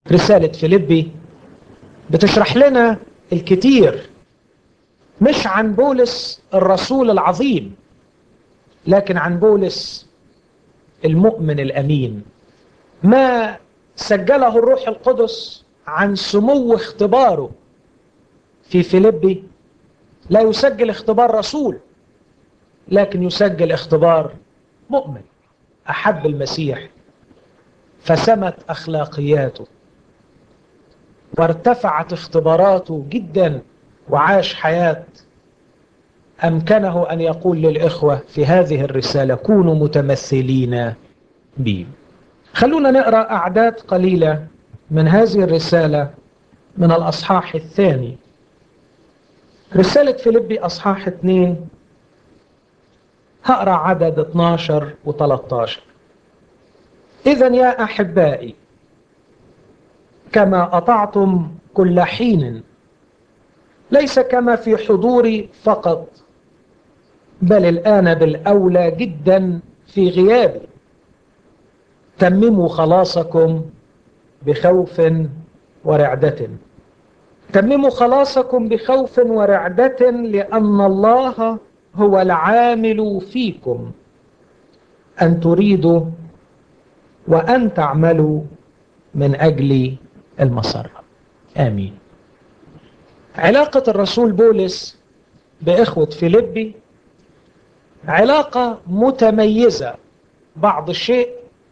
رسالة فيليبي بتشرح لنا الكتير مش عن بولس الرسول العظيم لكن عن بولس المؤمن الأمين ما سجله الروح القدس عن سمو اختباره في فيليبي لا يسجل اختبار رسول لكن يسجل اختبار مؤمن أحب المسيح فسمت أخلاقياته وارتفعت اختباراته جدا وعاش حياة أمكنه أن يقول للإخوة في هذه الرسالة كونوا متمثلين بي خلونا نقرأ أعداد قليلة من هذه الرسالة من الأصحاح الثاني رسالة فيليبي أصحاح 2 هقرأ عدد 12 و 13 إذا يا أحبائي كما أطعتم كل حين ليس كما في حضوري فقط بل الآن بالأولى جدا في غيابي تمموا خلاصكم بخوف ورعدة تمموا خلاصكم بخوف ورعدة لأن الله هو العامل فيكم أن تريدوا وأن تعملوا من أجل المسرة آمين علاقة الرسول بولس بإخوة فيليبي علاقة متميزة بعض الشيء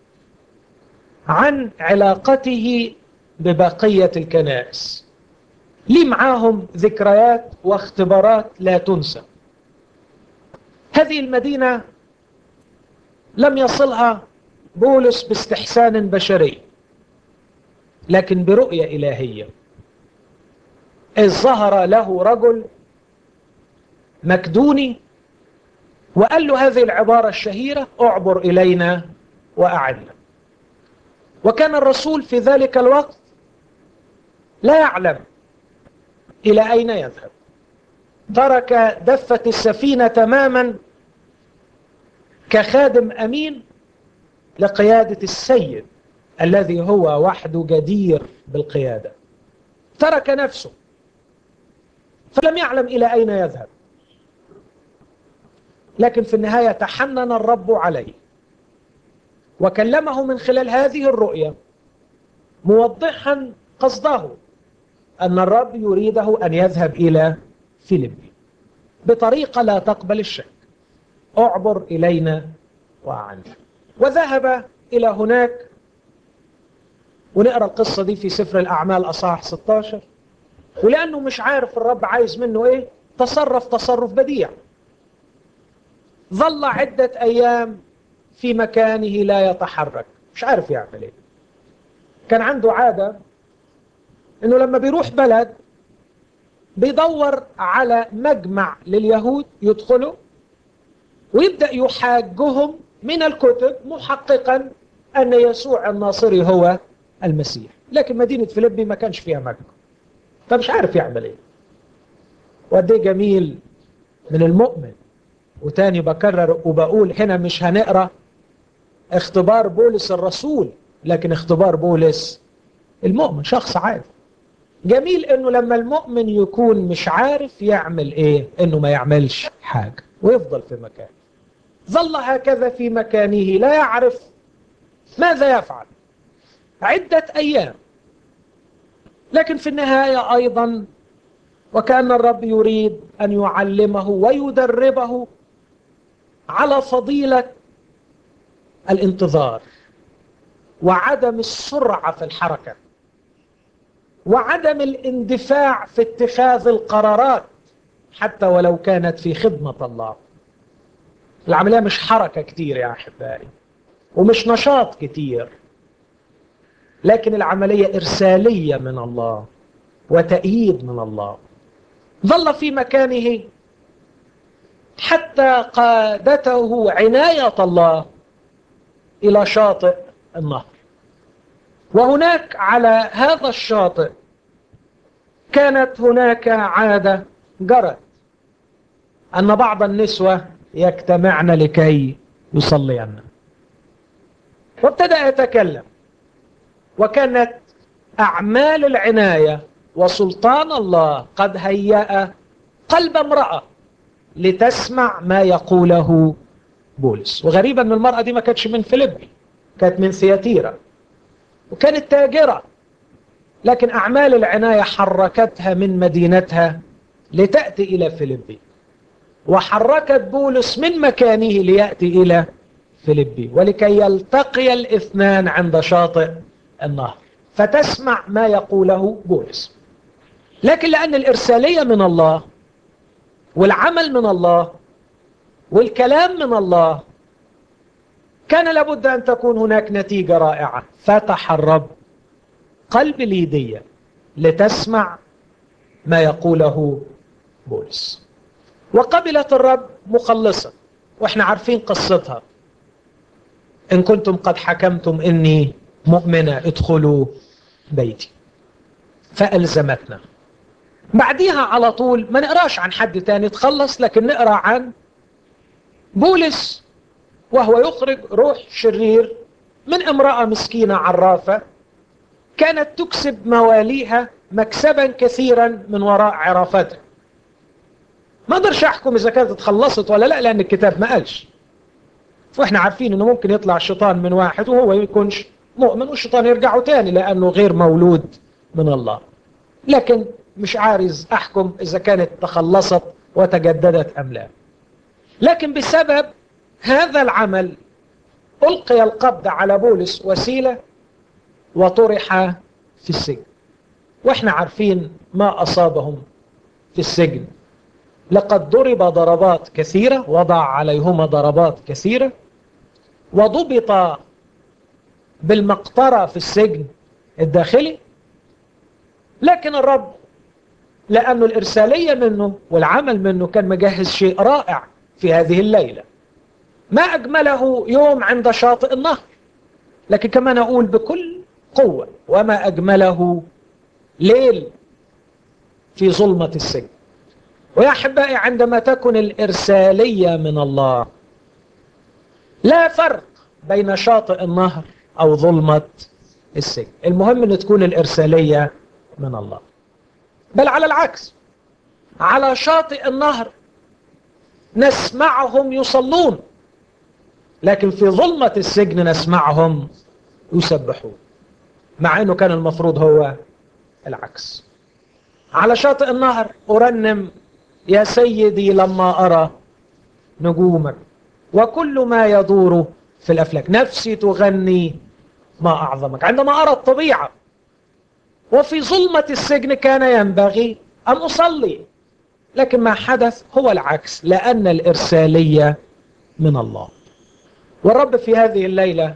عن علاقته ببقية الكنائس لي معاهم ذكريات واختبارات لا تنسى هذه المدينة لم يصلها بولس باستحسان بشري لكن برؤية إلهية إذ ظهر له رجل مكدوني وقال له هذه العبارة الشهيرة اعبر إلينا وأعنا وكان الرسول في ذلك الوقت لا يعلم إلى أين يذهب ترك دفة السفينة تماما كخادم أمين لقيادة السيد الذي هو وحده جدير بالقيادة ترك نفسه فلم يعلم إلى أين يذهب لكن في النهاية تحنن الرب عليه وكلمه من خلال هذه الرؤية موضحا قصده أن الرب يريده أن يذهب إلى فيليبي بطريقة لا تقبل الشك اعبر إلينا وأعنا وذهب إلى هناك ونقرأ القصة دي في سفر الأعمال أصحاح 16 ولأنه مش عارف الرب عايز منه إيه تصرف تصرف بديع ظل عدة أيام في مكانه لا يتحرك مش عارف يعمل إيه كان عنده عادة إنه لما بيروح بلد بيدور على مجمع لليهود يدخلوا ويبدأ يحاجهم من الكتب محققا أن يسوع الناصري هو المسيح لكن مدينة فيليبي ما كانش فيها مجمع فمش عارف يعمل ايه وقد ايه جميل من المؤمن وتاني بكرر وبقول هنا مش هنقرا اختبار بولس الرسول لكن اختبار بولس المؤمن شخص عارف جميل انه لما المؤمن يكون مش عارف يعمل ايه انه ما يعملش حاجة ويفضل في مكانه ظل هكذا في مكانه لا يعرف ماذا يفعل عدة ايام لكن في النهاية ايضا وكأن الرب يريد ان يعلمه ويدربه على فضيلة الانتظار وعدم السرعة في الحركة وعدم الاندفاع في اتخاذ القرارات حتى ولو كانت في خدمة الله العملية مش حركة كتير يا أحبائي ومش نشاط كتير لكن العملية إرسالية من الله وتأييد من الله ظل في مكانه حتى قادته عناية الله إلى شاطئ النهر وهناك على هذا الشاطئ كانت هناك عادة جرت أن بعض النسوة يجتمعن لكي يصلين وابتدأ يتكلم وكانت أعمال العناية وسلطان الله قد هيأ قلب امرأة لتسمع ما يقوله بولس وغريبا ان المرأة دي ما كانتش من فيليبي كانت من ثياتيرا وكانت تاجرة لكن أعمال العناية حركتها من مدينتها لتأتي إلى فيليبي وحركت بولس من مكانه ليأتي إلى فيليبي ولكي يلتقي الاثنان عند شاطئ النهر فتسمع ما يقوله بولس لكن لأن الإرسالية من الله والعمل من الله والكلام من الله كان لابد أن تكون هناك نتيجة رائعة فتح الرب قلب ليدية لتسمع ما يقوله بولس وقبلت الرب مخلصة واحنا عارفين قصتها إن كنتم قد حكمتم إني مؤمنة ادخلوا بيتي فألزمتنا بعديها على طول ما نقراش عن حد تاني تخلص لكن نقرا عن بولس وهو يخرج روح شرير من امرأة مسكينة عرافة كانت تكسب مواليها مكسبا كثيرا من وراء عرافتها ما اقدرش احكم اذا كانت اتخلصت ولا لا لان الكتاب ما قالش واحنا عارفين انه ممكن يطلع الشيطان من واحد وهو يكونش مؤمن والشيطان يرجعه تاني لانه غير مولود من الله لكن مش عارز احكم اذا كانت تخلصت وتجددت ام لا لكن بسبب هذا العمل القي القبض على بولس وسيله وطرح في السجن واحنا عارفين ما اصابهم في السجن لقد ضرب ضربات كثيره وضع عليهما ضربات كثيره وضبط بالمقطره في السجن الداخلي لكن الرب لأنه الإرسالية منه والعمل منه كان مجهز شيء رائع في هذه الليلة ما أجمله يوم عند شاطئ النهر لكن كما نقول بكل قوة وما أجمله ليل في ظلمة السجن ويا أحبائي عندما تكن الإرسالية من الله لا فرق بين شاطئ النهر أو ظلمة السجن المهم أن تكون الإرسالية من الله بل على العكس على شاطئ النهر نسمعهم يصلون لكن في ظلمة السجن نسمعهم يسبحون مع أنه كان المفروض هو العكس على شاطئ النهر أرنم يا سيدي لما أرى نجومك وكل ما يدور في الأفلاك نفسي تغني ما أعظمك عندما أرى الطبيعة وفي ظلمة السجن كان ينبغي أن أصلي لكن ما حدث هو العكس لأن الإرسالية من الله والرب في هذه الليلة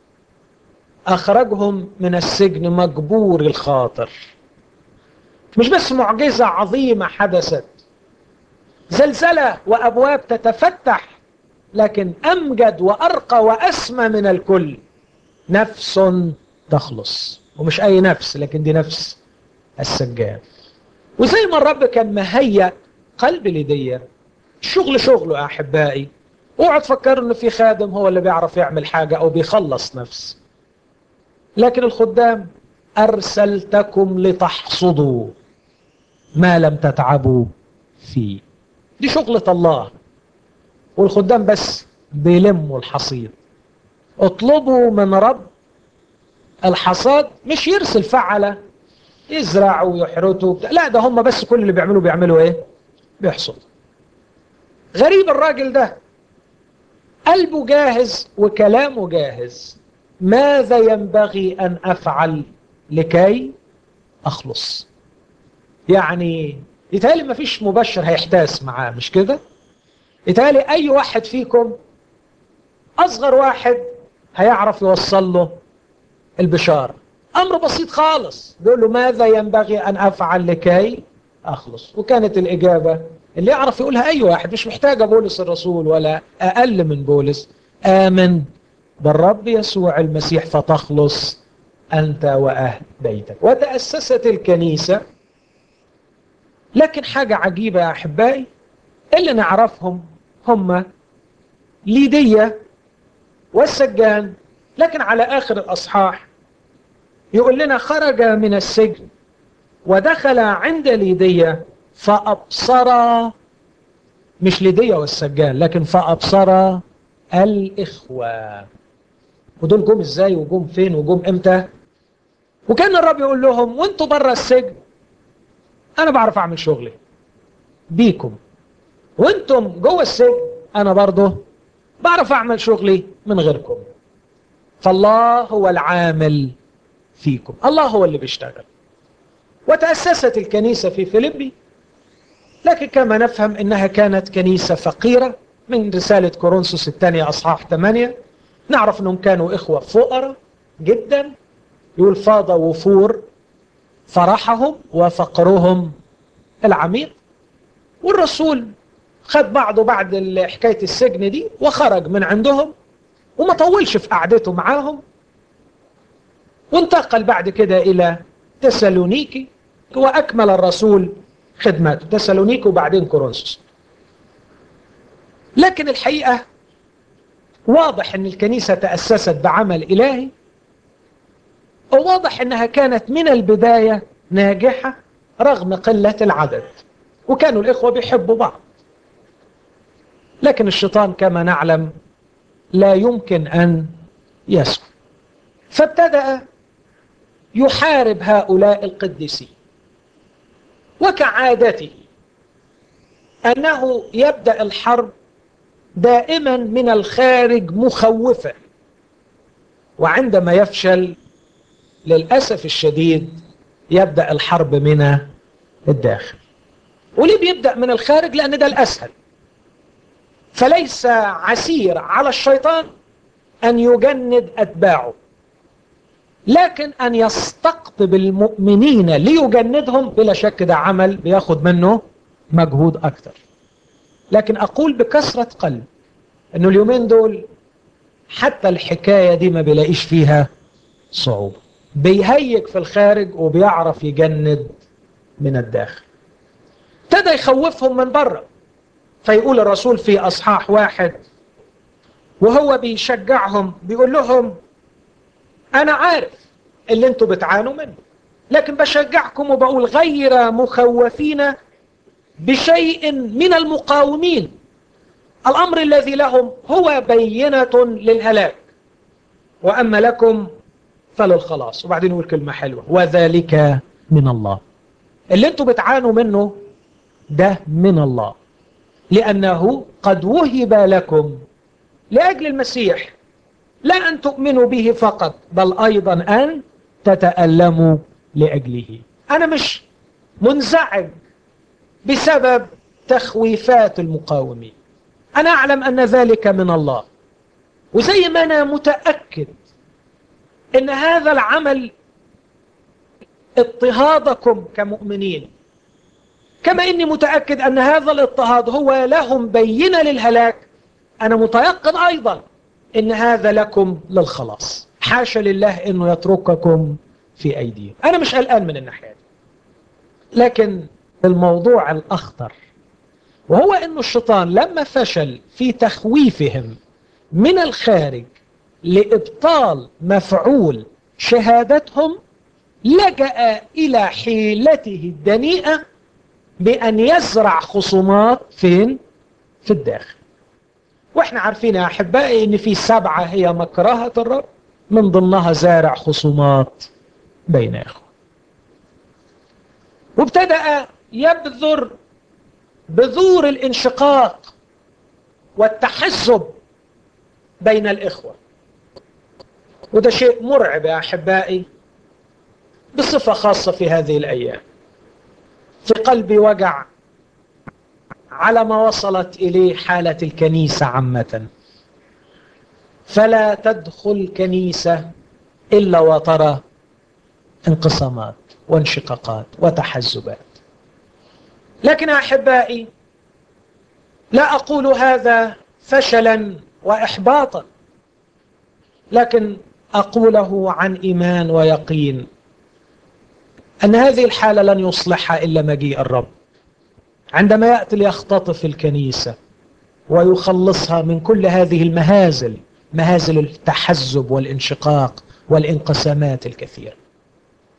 أخرجهم من السجن مجبور الخاطر مش بس معجزة عظيمة حدثت زلزلة وأبواب تتفتح لكن أمجد وأرقى وأسمى من الكل نفس تخلص ومش أي نفس لكن دي نفس السجاد وزي ما الرب كان مهيأ قلب ليديا الشغل شغله أحبائي اوعى تفكروا انه في خادم هو اللي بيعرف يعمل حاجة او بيخلص نفس لكن الخدام ارسلتكم لتحصدوا ما لم تتعبوا فيه دي شغلة الله والخدام بس بيلموا الحصيد اطلبوا من رب الحصاد مش يرسل فعلة يزرعوا ويحرثوا لا ده هم بس كل اللي بيعملوا بيعملوا ايه بيحصدوا غريب الراجل ده قلبه جاهز وكلامه جاهز ماذا ينبغي أن أفعل لكي أخلص يعني يتهيألي ما فيش مبشر هيحتاس معاه مش كده يتهيألي أي واحد فيكم أصغر واحد هيعرف يوصل له البشارة أمر بسيط خالص بيقول له ماذا ينبغي أن أفعل لكي أخلص وكانت الإجابة اللي يعرف يقولها أي واحد مش محتاجة بولس الرسول ولا أقل من بولس آمن بالرب يسوع المسيح فتخلص أنت وأهل بيتك وتأسست الكنيسة لكن حاجة عجيبة يا أحبائي اللي نعرفهم هم ليدية والسجان لكن على آخر الأصحاح يقول لنا خرج من السجن ودخل عند ليدية فأبصر مش ليدية والسجان لكن فأبصر الإخوة ودول جم ازاي وجم فين وجم امتى وكان الرب يقول لهم وانتوا بره السجن انا بعرف اعمل شغلي بيكم وانتم جوه السجن انا برضه بعرف اعمل شغلي من غيركم فالله هو العامل فيكم الله هو اللي بيشتغل وتأسست الكنيسة في فيليبي لكن كما نفهم انها كانت كنيسة فقيرة من رسالة كورنثوس الثانية اصحاح 8 نعرف انهم كانوا اخوة فقراء جدا يقول فاض وفور فرحهم وفقرهم العميق والرسول خد بعضه بعد حكاية السجن دي وخرج من عندهم وما طولش في قعدته معاهم وانتقل بعد كده إلى تسالونيكي وأكمل الرسول خدمته تسالونيكي وبعدين كورنثوس لكن الحقيقة واضح أن الكنيسة تأسست بعمل إلهي وواضح أنها كانت من البداية ناجحة رغم قلة العدد وكانوا الإخوة بيحبوا بعض لكن الشيطان كما نعلم لا يمكن أن يسكت فابتدأ يحارب هؤلاء القديسين وكعادته أنه يبدأ الحرب دائما من الخارج مخوفا وعندما يفشل للأسف الشديد يبدأ الحرب من الداخل وليه بيبدأ من الخارج لأن ده الأسهل فليس عسير على الشيطان أن يجند أتباعه لكن أن يستقطب المؤمنين ليجندهم بلا شك ده عمل بياخد منه مجهود أكثر لكن أقول بكثرة قلب أنه اليومين دول حتى الحكاية دي ما بيلاقيش فيها صعوبة بيهيج في الخارج وبيعرف يجند من الداخل ابتدى يخوفهم من بره فيقول الرسول في أصحاح واحد وهو بيشجعهم بيقول لهم أنا عارف اللي انتوا بتعانوا منه لكن بشجعكم وبقول غير مخوفين بشيء من المقاومين الأمر الذي لهم هو بينة للهلاك وأما لكم فللخلاص وبعدين يقول كلمة حلوة وذلك من الله اللي انتوا بتعانوا منه ده من الله لأنه قد وهب لكم لأجل المسيح لا أن تؤمنوا به فقط بل أيضا أن تتألموا لأجله أنا مش منزعج بسبب تخويفات المقاومين أنا أعلم أن ذلك من الله وزي ما أنا متأكد أن هذا العمل اضطهادكم كمؤمنين كما إني متأكد أن هذا الاضطهاد هو لهم بينة للهلاك أنا متيقن أيضا أن هذا لكم للخلاص حاشا لله أنه يترككم في أيديهم أنا مش قلقان من الناحية دي لكن الموضوع الأخطر وهو أن الشيطان لما فشل في تخويفهم من الخارج لإبطال مفعول شهادتهم لجأ إلى حيلته الدنيئة بأن يزرع خصومات فين؟ في الداخل واحنا عارفين يا أحبائي أن في سبعة هي مكرهة الرب من ضمنها زارع خصومات بين إخوة وابتدأ يبذر بذور الانشقاق والتحزب بين الإخوة وده شيء مرعب يا أحبائي بصفة خاصة في هذه الأيام في قلبي وجع على ما وصلت إليه حالة الكنيسة عامة فلا تدخل كنيسة إلا وترى انقسامات وانشقاقات وتحزبات لكن أحبائي لا أقول هذا فشلا وإحباطا لكن أقوله عن إيمان ويقين أن هذه الحالة لن يصلحها إلا مجيء الرب عندما يأتي ليختطف الكنيسة ويخلصها من كل هذه المهازل مهازل التحزب والانشقاق والانقسامات الكثيرة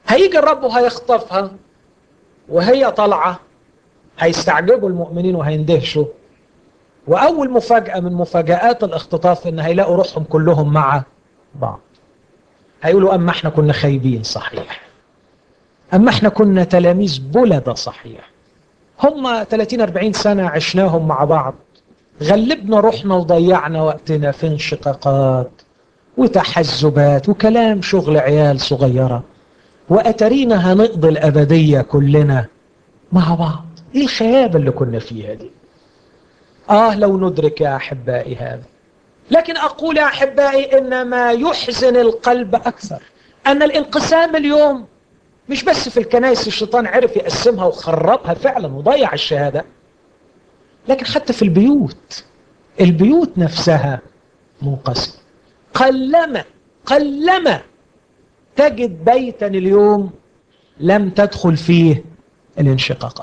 هيجي الرب وهيخطفها وهي طالعة هيستعجبوا المؤمنين وهيندهشوا وأول مفاجأة من مفاجآت الاختطاف إن هيلاقوا روحهم كلهم مع بعض هيقولوا أما احنا كنا خايبين صحيح أما احنا كنا تلاميذ بلدة صحيح هم 30-40 سنة عشناهم مع بعض غلبنا روحنا وضيعنا وقتنا في انشقاقات وتحزبات وكلام شغل عيال صغيرة وأترينا هنقضي الأبدية كلنا مع بعض ايه الخيابة اللي كنا فيها دي آه لو ندرك يا أحبائي هذا لكن أقول يا أحبائي إن ما يحزن القلب أكثر أن الانقسام اليوم مش بس في الكنائس الشيطان عرف يقسمها وخربها فعلا وضيع الشهادة لكن حتى في البيوت البيوت نفسها منقسمة قلما قلما تجد بيتا اليوم لم تدخل فيه الانشقاقات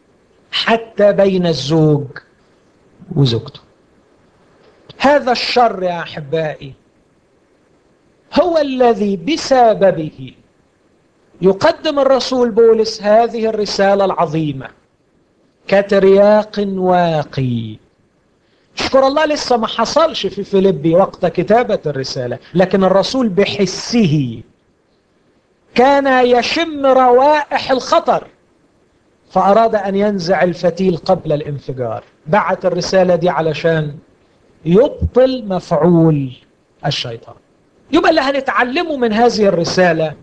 حتى بين الزوج وزوجته هذا الشر يا احبائي هو الذي بسببه يقدم الرسول بولس هذه الرساله العظيمه كترياق واقي اشكر الله لسه ما حصلش في فيليبي وقت كتابه الرساله لكن الرسول بحسه كان يشم روائح الخطر فأراد أن ينزع الفتيل قبل الانفجار بعت الرسالة دي علشان يبطل مفعول الشيطان يبقى اللي هنتعلمه من هذه الرسالة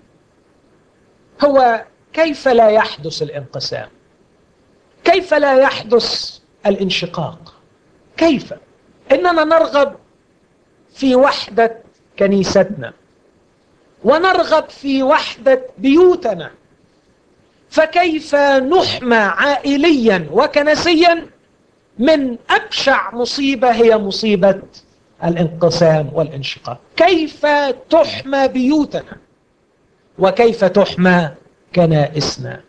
هو كيف لا يحدث الانقسام كيف لا يحدث الانشقاق كيف إننا نرغب في وحدة كنيستنا ونرغب في وحدة بيوتنا فكيف نحمى عائليا وكنسيا من أبشع مصيبة هي مصيبة الانقسام والانشقاق كيف تحمى بيوتنا وكيف تحمى كنائسنا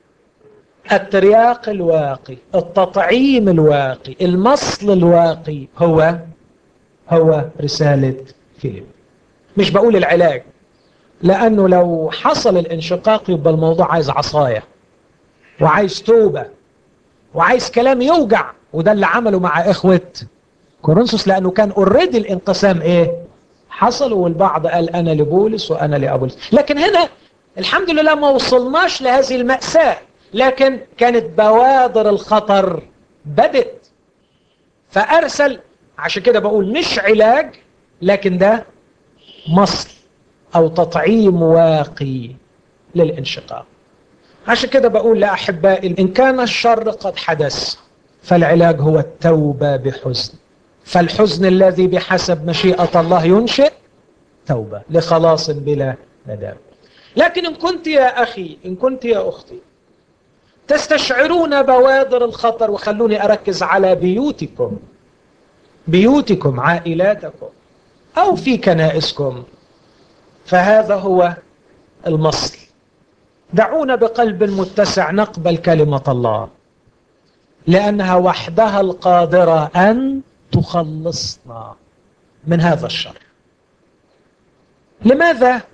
الترياق الواقي التطعيم الواقي المصل الواقي هو هو رسالة فيليب مش بقول العلاج لأنه لو حصل الانشقاق يبقى الموضوع عايز عصاية وعايز توبة وعايز كلام يوجع وده اللي عمله مع إخوة كورنثوس لأنه كان اوريدي الانقسام إيه حصل والبعض قال أنا لبولس وأنا لأبولس لكن هنا الحمد لله ما وصلناش لهذه المأساة لكن كانت بوادر الخطر بدت فأرسل عشان كده بقول مش علاج لكن ده مصل أو تطعيم واقي للانشقاق عشان كده بقول لأحبائي إن كان الشر قد حدث فالعلاج هو التوبة بحزن فالحزن الذي بحسب مشيئة الله ينشئ توبة لخلاص بلا ندم لكن إن كنت يا أخي إن كنت يا أختي تستشعرون بوادر الخطر وخلوني أركز على بيوتكم بيوتكم عائلاتكم أو في كنائسكم فهذا هو المصل دعونا بقلب متسع نقبل كلمة الله لأنها وحدها القادرة أن تخلصنا من هذا الشر لماذا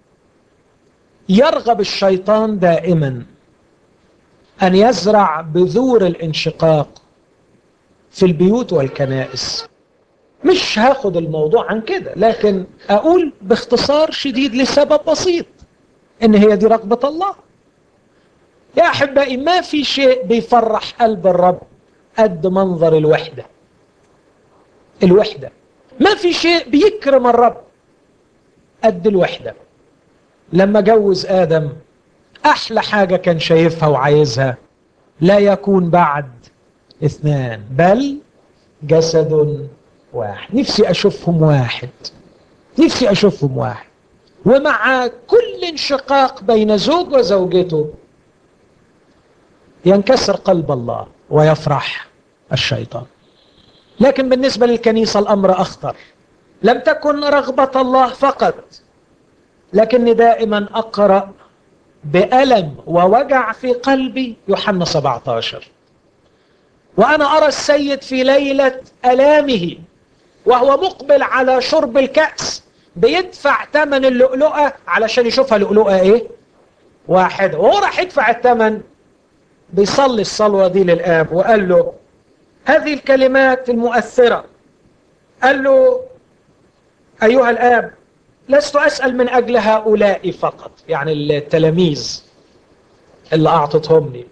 يرغب الشيطان دائما أن يزرع بذور الانشقاق في البيوت والكنائس مش هاخد الموضوع عن كده لكن أقول باختصار شديد لسبب بسيط إن هي دي رغبة الله يا أحبائي ما في شيء بيفرح قلب الرب قد منظر الوحدة الوحدة ما في شيء بيكرم الرب قد الوحدة لما جوز آدم أحلى حاجة كان شايفها وعايزها لا يكون بعد اثنان بل جسد واحد نفسي أشوفهم واحد نفسي أشوفهم واحد ومع كل انشقاق بين زوج وزوجته ينكسر قلب الله ويفرح الشيطان لكن بالنسبة للكنيسة الأمر أخطر لم تكن رغبة الله فقط لكني دائما أقرأ بألم ووجع في قلبي يوحنا 17 وأنا أرى السيد في ليلة ألامه وهو مقبل على شرب الكأس بيدفع ثمن اللؤلؤة علشان يشوفها لؤلؤة إيه؟ واحدة وهو راح يدفع الثمن بيصلي الصلوة دي للآب وقال له هذه الكلمات المؤثرة قال له أيها الآب لست أسأل من أجل هؤلاء فقط يعني التلاميذ اللي أعطتهم لي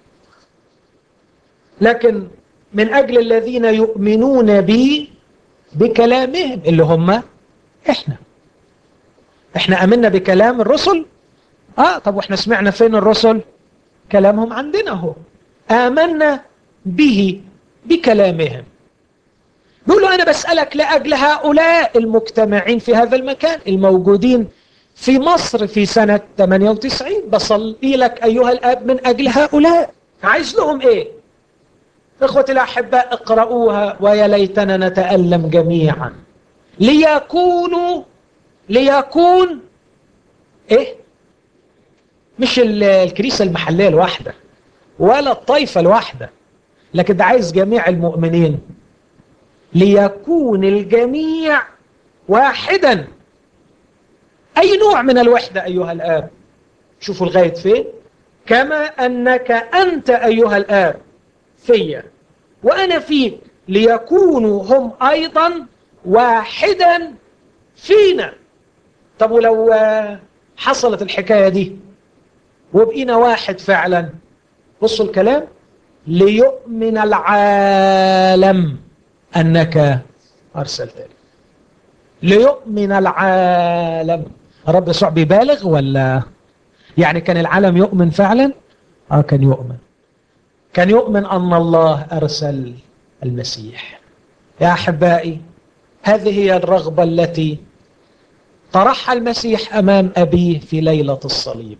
لكن من أجل الذين يؤمنون بي بكلامهم اللي هم إحنا إحنا أمنا بكلام الرسل آه طب وإحنا سمعنا فين الرسل كلامهم عندنا هو آمنا به بكلامهم بيقول له أنا بسألك لأجل هؤلاء المجتمعين في هذا المكان الموجودين في مصر في سنة 98 بصلي لك أيها الآب من أجل هؤلاء عايز لهم إيه إخوتي الأحباء اقرأوها ويا ليتنا نتألم جميعا ليكونوا ليكون إيه مش الكنيسة المحلية الواحدة ولا الطائفة الواحدة لكن ده عايز جميع المؤمنين ليكون الجميع واحدا أي نوع من الوحدة أيها الآب شوفوا لغاية فين كما أنك أنت أيها الآب فيا وأنا فيك ليكونوا هم أيضا واحدا فينا طب ولو حصلت الحكاية دي وبقينا واحد فعلا بصوا الكلام ليؤمن العالم أنك أرسلتني ليؤمن العالم رب يسوع بيبالغ ولا يعني كان العالم يؤمن فعلا آه كان يؤمن كان يؤمن أن الله أرسل المسيح يا أحبائي هذه هي الرغبة التي طرحها المسيح أمام أبيه في ليلة الصليب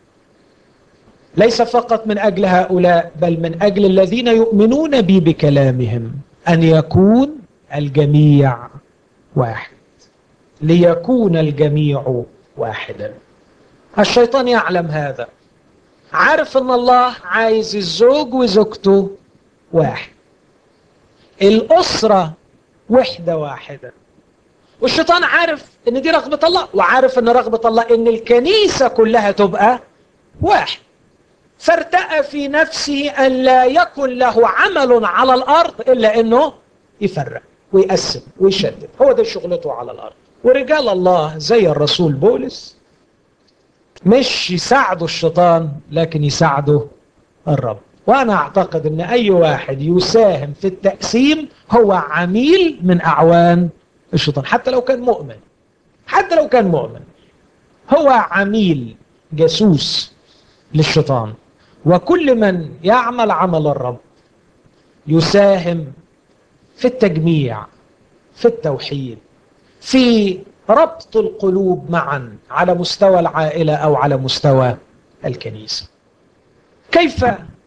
ليس فقط من أجل هؤلاء بل من أجل الذين يؤمنون بي بكلامهم أن يكون الجميع واحد ليكون الجميع واحدا الشيطان يعلم هذا عارف ان الله عايز الزوج وزوجته واحد الأسرة وحدة واحدة والشيطان عارف ان دي رغبة الله وعارف ان رغبة الله ان الكنيسة كلها تبقى واحد فارتأى في نفسه أن لا يكن له عمل على الأرض إلا أنه يفرق ويقسم ويشدد هو ده شغلته على الأرض ورجال الله زي الرسول بولس مش يساعدوا الشيطان لكن يساعدوا الرب وأنا أعتقد أن أي واحد يساهم في التقسيم هو عميل من أعوان الشيطان حتى لو كان مؤمن حتى لو كان مؤمن هو عميل جاسوس للشيطان وكل من يعمل عمل الرب يساهم في التجميع في التوحيد في ربط القلوب معا على مستوى العائلة أو على مستوى الكنيسة كيف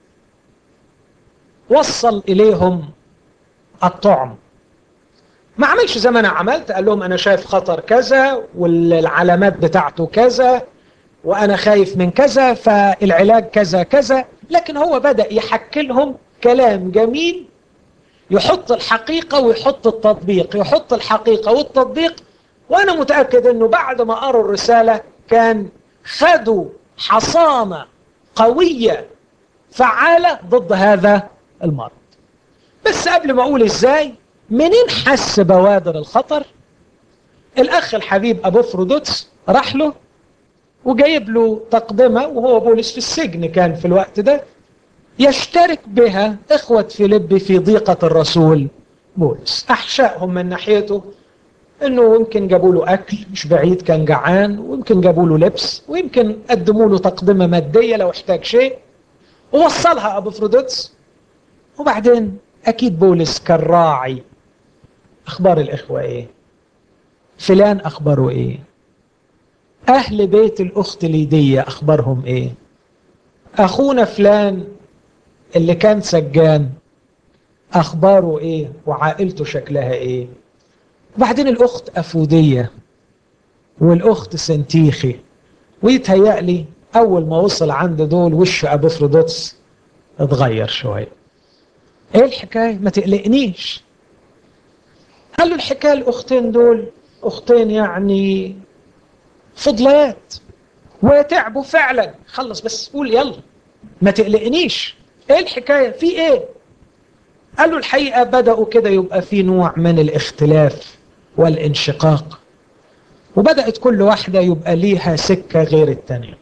وصل إليهم الطعم ما عملش زي ما أنا عملت قال لهم أنا شايف خطر كذا والعلامات بتاعته كذا وأنا خايف من كذا فالعلاج كذا كذا لكن هو بدأ يحكي لهم كلام جميل يحط الحقيقة ويحط التطبيق يحط الحقيقة والتطبيق وأنا متأكد أنه بعد ما قروا الرسالة كان خدوا حصانة قوية فعالة ضد هذا المرض بس قبل ما أقول إزاي منين حس بوادر الخطر الأخ الحبيب أبو فرودوتس راح له وجايب له تقدمة وهو بولس في السجن كان في الوقت ده يشترك بها إخوة فيليب في ضيقة الرسول بولس أحشائهم من ناحيته انه يمكن جابوا له اكل مش بعيد كان جعان ويمكن جابوا له لبس ويمكن قدموا له تقدمه ماديه لو احتاج شيء ووصلها ابو فرودوتس وبعدين اكيد بولس كان راعي اخبار الاخوه ايه فلان اخباره ايه اهل بيت الاخت ليديه اخبارهم ايه اخونا فلان اللي كان سجان اخباره ايه وعائلته شكلها ايه وبعدين الأخت أفودية والأخت سنتيخي ويتهيألي أول ما وصل عند دول وش أبو فرودوتس اتغير شوية إيه الحكاية؟ ما تقلقنيش قال له الحكاية الأختين دول أختين يعني فضليات وتعبوا فعلا خلص بس قول يلا ما تقلقنيش ايه الحكاية في ايه قالوا الحقيقة بدأوا كده يبقى في نوع من الاختلاف والانشقاق وبدأت كل واحدة يبقى ليها سكة غير التانية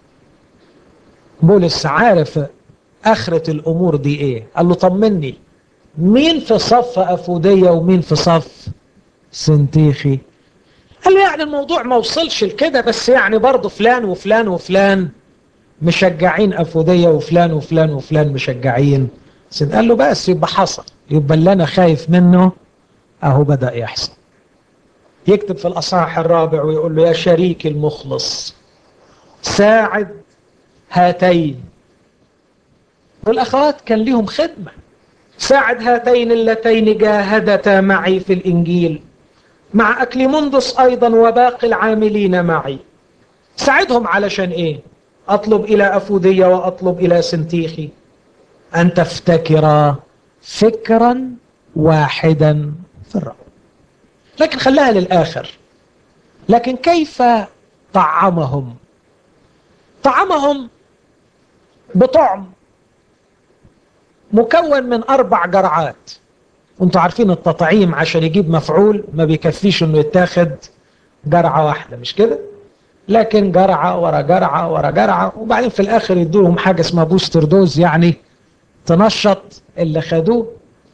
بولس عارف آخرة الأمور دي إيه قال له طمني مين في صف أفودية ومين في صف سنتيخي قال له يعني الموضوع ما وصلش لكده بس يعني برضه فلان وفلان وفلان مشجعين أفودية وفلان وفلان وفلان مشجعين قال له بس يبقى حصل يبقى اللي أنا خايف منه أهو بدأ يحصل يكتب في الأصحاح الرابع ويقول له يا شريك المخلص ساعد هاتين والأخوات كان لهم خدمة ساعد هاتين اللتين جاهدتا معي في الإنجيل مع أكليموندس أيضا وباقي العاملين معي ساعدهم علشان إيه أطلب إلى أفودية وأطلب إلى سنتيخي أن تفتكرا فكرا واحدا في الرب لكن خلاها للآخر لكن كيف طعمهم طعمهم بطعم مكون من أربع جرعات وانتوا عارفين التطعيم عشان يجيب مفعول ما بيكفيش انه يتاخد جرعة واحدة مش كده لكن جرعة ورا جرعة ورا جرعة وبعدين في الآخر يدولهم حاجة اسمها بوستر دوز يعني تنشط اللي خدوه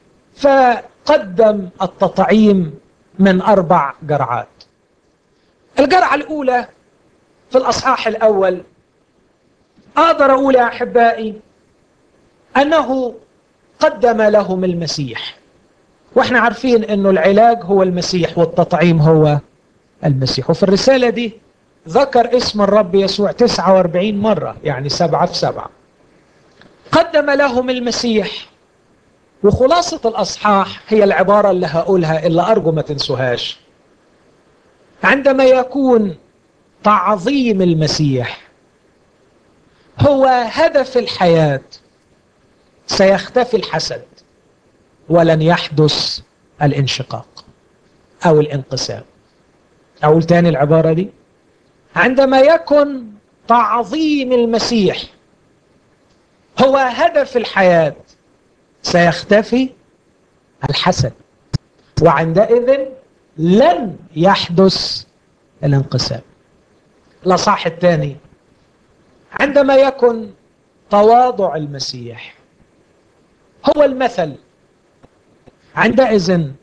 فقدم التطعيم من أربع جرعات الجرعة الأولى في الأصحاح الأول أقدر أقول يا أحبائي أنه قدم لهم المسيح وإحنا عارفين أنه العلاج هو المسيح والتطعيم هو المسيح وفي الرسالة دي ذكر اسم الرب يسوع 49 مرة يعني سبعة في سبعة قدم لهم المسيح وخلاصة الأصحاح هي العبارة اللي هقولها اللي أرجو ما تنسوهاش عندما يكون تعظيم المسيح هو هدف الحياة سيختفي الحسد ولن يحدث الانشقاق أو الانقسام أقول تاني العبارة دي عندما يكن تعظيم المسيح هو هدف الحياة سيختفي الحسد وعندئذ لن يحدث الانقسام الأصح الثاني عندما يكن تواضع المسيح هو المثل عندئذ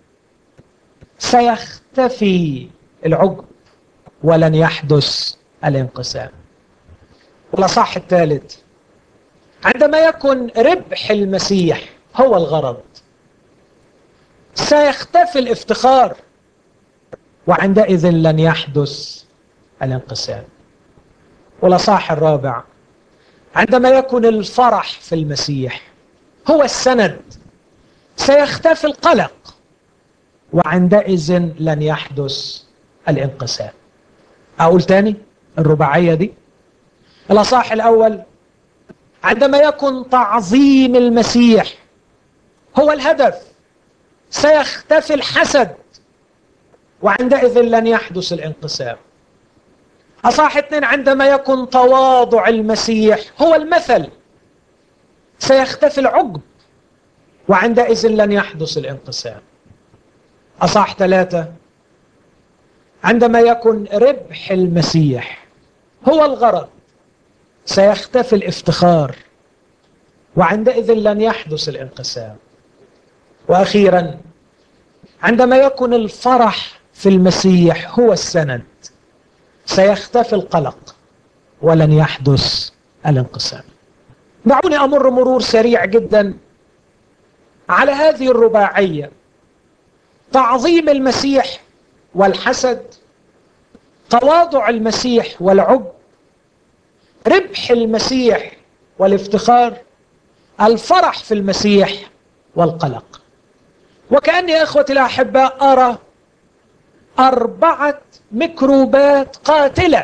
سيختفي العجب ولن يحدث الانقسام الأصح الثالث عندما يكن ربح المسيح هو الغرض سيختفي الافتخار وعندئذ لن يحدث الانقسام والأصح الرابع عندما يكن الفرح في المسيح هو السند سيختفي القلق وعندئذ لن يحدث الانقسام أقول تاني الرباعية دي الأصح الأول عندما يكن تعظيم المسيح هو الهدف سيختفي الحسد وعندئذ لن يحدث الانقسام أصح اثنين عندما يكن تواضع المسيح هو المثل سيختفي العجب وعندئذ لن يحدث الانقسام أصح ثلاثة عندما يكن ربح المسيح هو الغرض سيختفي الافتخار وعندئذ لن يحدث الانقسام واخيرا عندما يكن الفرح في المسيح هو السند سيختفي القلق ولن يحدث الانقسام دعوني امر مرور سريع جدا على هذه الرباعيه تعظيم المسيح والحسد تواضع المسيح والعب ربح المسيح والافتخار الفرح في المسيح والقلق وكأني يا أخوتي الأحباء أرى أربعة ميكروبات قاتلة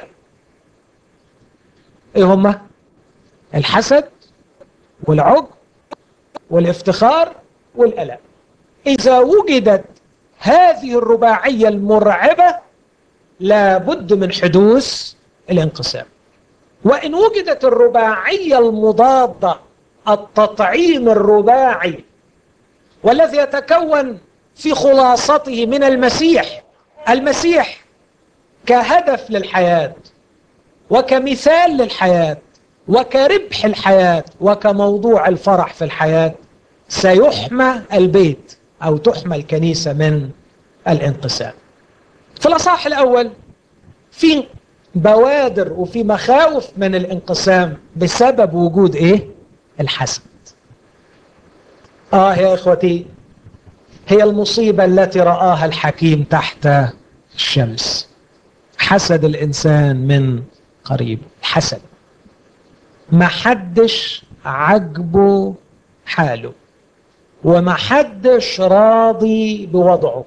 إيه هما؟ الحسد والعجب والافتخار والألم إذا وجدت هذه الرباعية المرعبة لابد من حدوث الانقسام وإن وجدت الرباعية المضادة التطعيم الرباعي والذي يتكون في خلاصته من المسيح المسيح كهدف للحياة وكمثال للحياة وكربح الحياة وكموضوع الفرح في الحياة سيحمى البيت أو تحمى الكنيسة من الانقسام في الأصح الأول في بوادر وفي مخاوف من الانقسام بسبب وجود إيه؟ الحسد آه يا إخوتي هي المصيبة التي رآها الحكيم تحت الشمس حسد الإنسان من قريب حسد ما حدش عجبه حاله وما حدش راضي بوضعه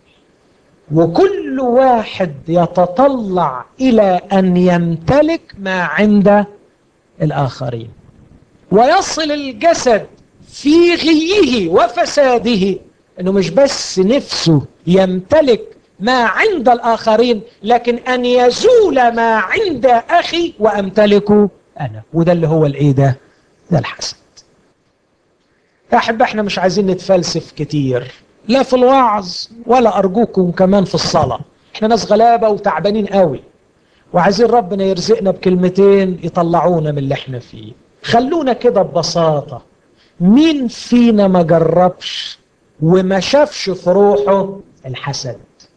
وكل واحد يتطلع إلى أن يمتلك ما عند الآخرين ويصل الجسد في غيه وفساده أنه مش بس نفسه يمتلك ما عند الآخرين لكن أن يزول ما عند أخي وأمتلكه أنا وده اللي هو الإيه ده ده الحسد يا أحب احنا مش عايزين نتفلسف كتير لا في الوعظ ولا أرجوكم كمان في الصلاة احنا ناس غلابة وتعبانين قوي وعايزين ربنا يرزقنا بكلمتين يطلعونا من اللي احنا فيه خلونا كده ببساطة مين فينا ما جربش وما شافش في روحه الحسد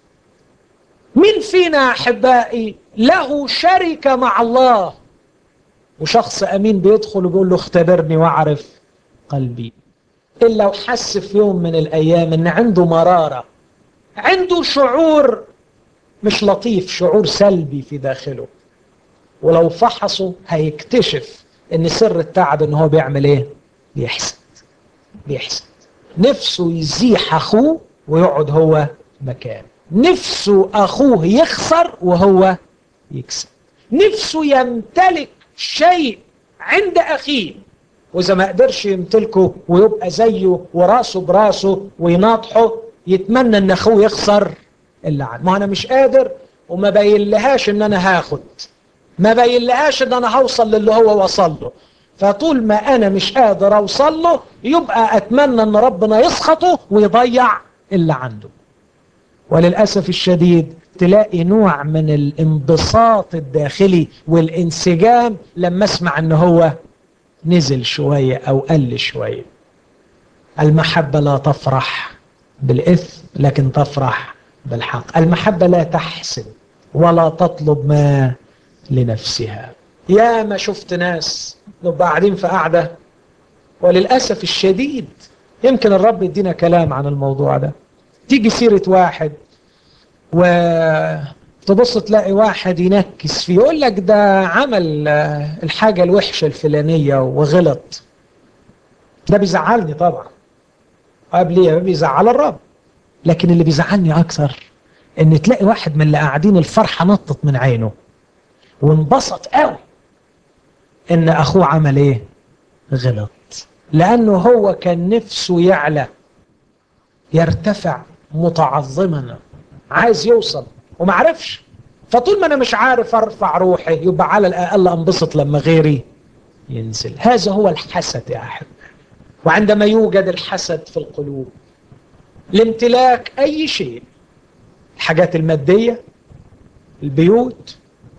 مين فينا أحبائي له شركة مع الله وشخص أمين بيدخل وبيقول له اختبرني واعرف قلبي إلا وحس في يوم من الأيام أن عنده مرارة عنده شعور مش لطيف شعور سلبي في داخله ولو فحصه هيكتشف ان سر التعب ان هو بيعمل ايه بيحسد بيحسد نفسه يزيح اخوه ويقعد هو مكان نفسه اخوه يخسر وهو يكسب نفسه يمتلك شيء عند اخيه واذا ما قدرش يمتلكه ويبقى زيه وراسه براسه ويناطحه يتمنى ان اخوه يخسر اللي عنده ما انا مش قادر وما باين لهاش ان انا هاخد ما باين لهاش ان انا هوصل للي هو وصل له فطول ما انا مش قادر اوصل له يبقى اتمنى ان ربنا يسخطه ويضيع اللي عنده وللاسف الشديد تلاقي نوع من الانبساط الداخلي والانسجام لما اسمع ان هو نزل شوية او قل شوية المحبة لا تفرح بالاثم لكن تفرح بالحق المحبة لا تحسن ولا تطلب ما لنفسها يا ما شفت ناس نبقى قاعدين في قعدة وللأسف الشديد يمكن الرب يدينا كلام عن الموضوع ده تيجي سيرة واحد وتبص تلاقي واحد ينكس فيه يقول لك ده عمل الحاجة الوحشة الفلانية وغلط ده بيزعلني طبعا قبل بيزعل الرب لكن اللي بيزعلني أكثر ان تلاقي واحد من اللي قاعدين الفرحة نطت من عينه وانبسط قوي ان اخوه عمل ايه غلط لانه هو كان نفسه يعلى يرتفع متعظما عايز يوصل وما عرفش فطول ما انا مش عارف ارفع روحي يبقى على الاقل انبسط لما غيري ينزل هذا هو الحسد يا احب وعندما يوجد الحسد في القلوب لامتلاك اي شيء الحاجات المادية البيوت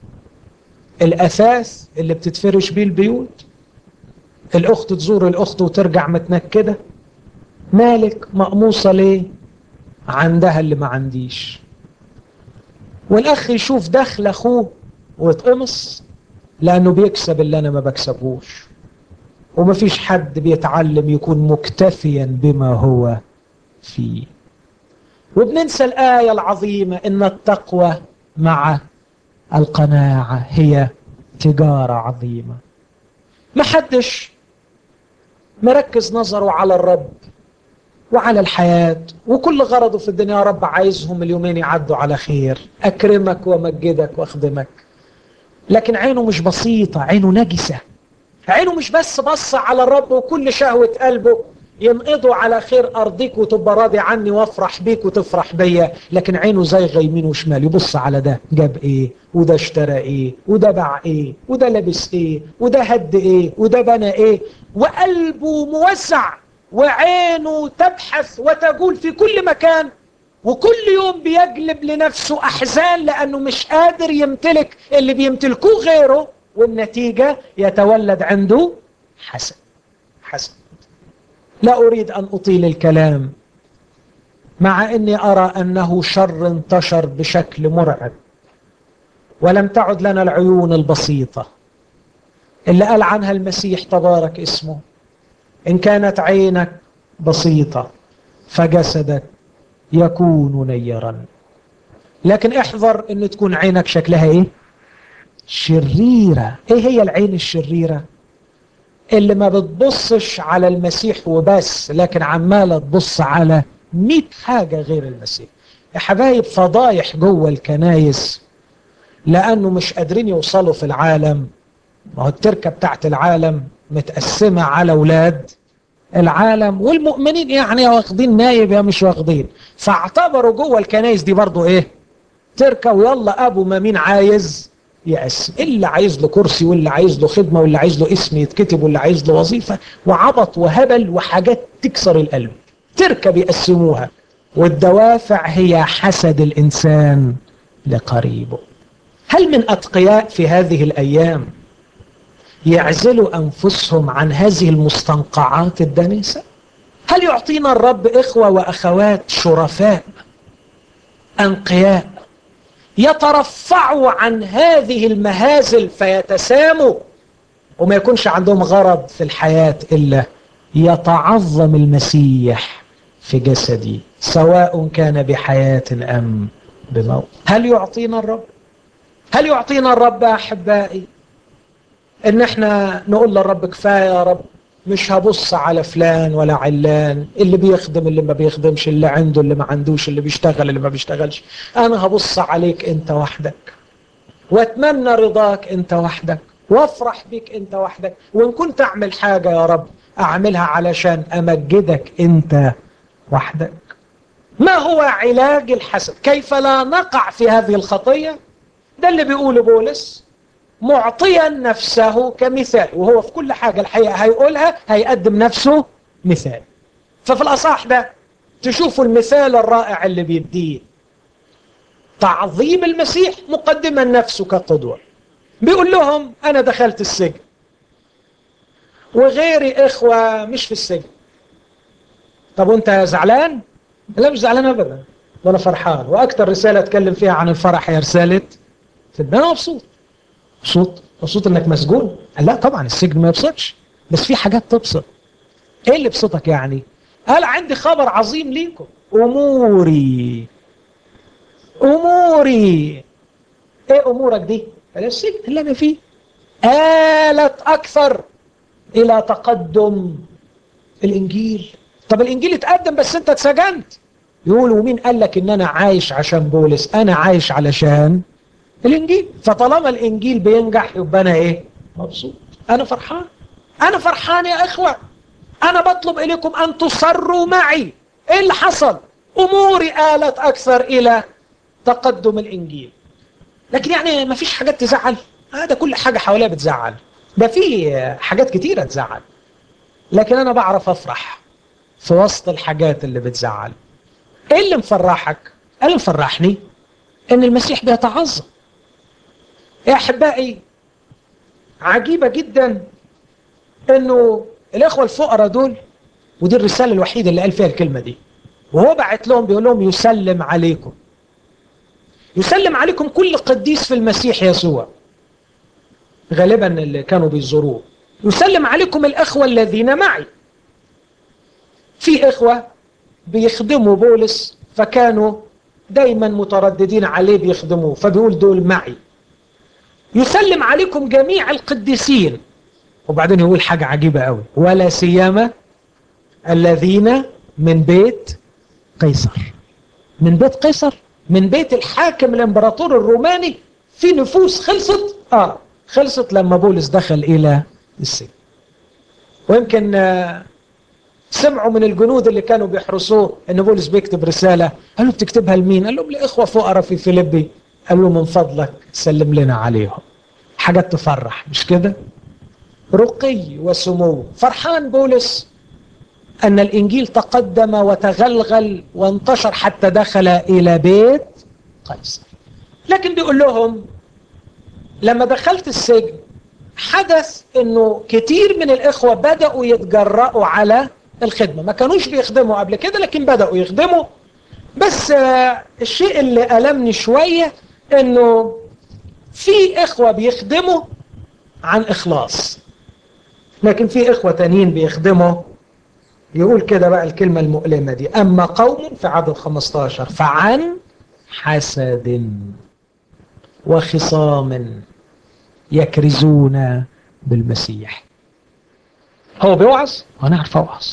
الأثاث اللي بتتفرش بيه البيوت الأخت تزور الأخت وترجع متنكدة مالك مقموصة ليه عندها اللي ما عنديش والأخ يشوف دخل أخوه ويتقمص لأنه بيكسب اللي أنا ما بكسبوش ومفيش حد بيتعلم يكون مكتفيا بما هو فيه وبننسى الآية العظيمة إن التقوى مع القناعة هي تجارة عظيمة ما حدش مركز نظره على الرب وعلى الحياة وكل غرضه في الدنيا يا رب عايزهم اليومين يعدوا على خير أكرمك ومجدك وأخدمك لكن عينه مش بسيطة عينه نجسة عينه مش بس بص على الرب وكل شهوة قلبه ينقضوا على خير أرضك وتبقى راضي عني وافرح بيك وتفرح بيا لكن عينه زيغة يمين وشمال يبص على ده جاب ايه وده اشترى ايه وده باع ايه وده لبس ايه وده هد ايه وده بنى ايه وقلبه موسع وعينه تبحث وتقول في كل مكان وكل يوم بيجلب لنفسه أحزان لأنه مش قادر يمتلك اللي بيمتلكوه غيره والنتيجة يتولد عنده حسن حسن لا أريد أن أطيل الكلام مع أني أرى أنه شر انتشر بشكل مرعب ولم تعد لنا العيون البسيطة اللي قال عنها المسيح تبارك اسمه إن كانت عينك بسيطة فجسدك يكون نيرا لكن احذر ان تكون عينك شكلها ايه شريرة ايه هي العين الشريرة اللي ما بتبصش على المسيح وبس لكن عمالة تبص على مئة حاجة غير المسيح يا حبايب فضايح جوه الكنايس لأنه مش قادرين يوصلوا في العالم ما هو التركة بتاعت العالم متقسمة على أولاد العالم والمؤمنين يعني يا واخدين نايب يا مش واخدين فاعتبروا جوه الكنايس دي برضو ايه تركة ويلا ابو ما مين عايز يقسم اللي عايز له كرسي واللي عايز له خدمة واللي عايز له اسم يتكتب واللي عايز له وظيفة وعبط وهبل وحاجات تكسر القلب تركة بيقسموها والدوافع هي حسد الإنسان لقريبه هل من أتقياء في هذه الأيام يعزلوا أنفسهم عن هذه المستنقعات الدنيسة هل يعطينا الرب إخوة وأخوات شرفاء أنقياء يترفعوا عن هذه المهازل فيتساموا وما يكونش عندهم غرض في الحياة إلا يتعظم المسيح في جسدي سواء كان بحياة أم بموت هل يعطينا الرب هل يعطينا الرب أحبائي ان احنا نقول للرب كفايه يا رب مش هبص على فلان ولا علان اللي بيخدم اللي ما بيخدمش اللي عنده اللي ما عندوش اللي بيشتغل اللي ما بيشتغلش انا هبص عليك انت وحدك واتمنى رضاك انت وحدك وافرح بك انت وحدك وان كنت اعمل حاجه يا رب اعملها علشان امجدك انت وحدك ما هو علاج الحسد كيف لا نقع في هذه الخطيه ده اللي بيقوله بولس معطيا نفسه كمثال وهو في كل حاجة الحقيقة هيقولها هيقدم نفسه مثال ففي الأصح ده تشوفوا المثال الرائع اللي بيديه تعظيم المسيح مقدما نفسه كقدوة بيقول لهم أنا دخلت السجن وغيري إخوة مش في السجن طب وانت زعلان؟ لا مش زعلان أبدا وأنا فرحان وأكتر رسالة أتكلم فيها عن الفرح هي رسالة أنا مبسوط مبسوط مبسوط انك مسجون لا طبعا السجن ما يبسطش بس في حاجات تبسط ايه اللي يبسطك يعني قال عندي خبر عظيم ليكم اموري اموري ايه امورك دي قال السجن اللي انا فيه آلت اكثر الى تقدم الانجيل طب الانجيل اتقدم بس انت اتسجنت يقول ومين قال لك ان انا عايش عشان بولس انا عايش علشان الانجيل فطالما الانجيل بينجح يبقى انا ايه مبسوط انا فرحان انا فرحان يا اخوه انا بطلب اليكم ان تصروا معي ايه اللي حصل اموري آلت اكثر الى تقدم الانجيل لكن يعني ما فيش حاجات تزعل هذا كل حاجه حواليها بتزعل ده في حاجات كتيره تزعل لكن انا بعرف افرح في وسط الحاجات اللي بتزعل ايه اللي مفرحك ايه اللي مفرحني ان المسيح بيتعظم يا احبائي عجيبه جدا انه الاخوه الفقراء دول ودي الرساله الوحيده اللي قال فيها الكلمه دي وهو بعت لهم بيقول لهم يسلم عليكم يسلم عليكم كل قديس في المسيح يسوع غالبا اللي كانوا بيزوروه يسلم عليكم الاخوه الذين معي في اخوه بيخدموا بولس فكانوا دايما مترددين عليه بيخدموه فبيقول دول معي يسلم عليكم جميع القديسين وبعدين يقول حاجة عجيبة قوي ولا سيما الذين من بيت قيصر من بيت قيصر من بيت الحاكم الامبراطور الروماني في نفوس خلصت اه خلصت لما بولس دخل الى السجن ويمكن سمعوا من الجنود اللي كانوا بيحرسوه ان بولس بيكتب رساله قالوا بتكتبها لمين قال لهم لاخوه فقراء في فيليبي قال له من فضلك سلم لنا عليهم حاجات تفرح مش كده رقي وسمو فرحان بولس ان الانجيل تقدم وتغلغل وانتشر حتى دخل الى بيت قيصر لكن بيقول لهم لما دخلت السجن حدث انه كتير من الاخوه بداوا يتجرأوا على الخدمه ما كانوش بيخدموا قبل كده لكن بداوا يخدموا بس الشيء اللي ألمني شويه انه في اخوه بيخدموا عن اخلاص لكن في اخوه تانيين بيخدموا يقول كده بقى الكلمه المؤلمه دي اما قوم في عدد 15 فعن حسد وخصام يكرزون بالمسيح هو بيوعظ وانا اعرف اوعظ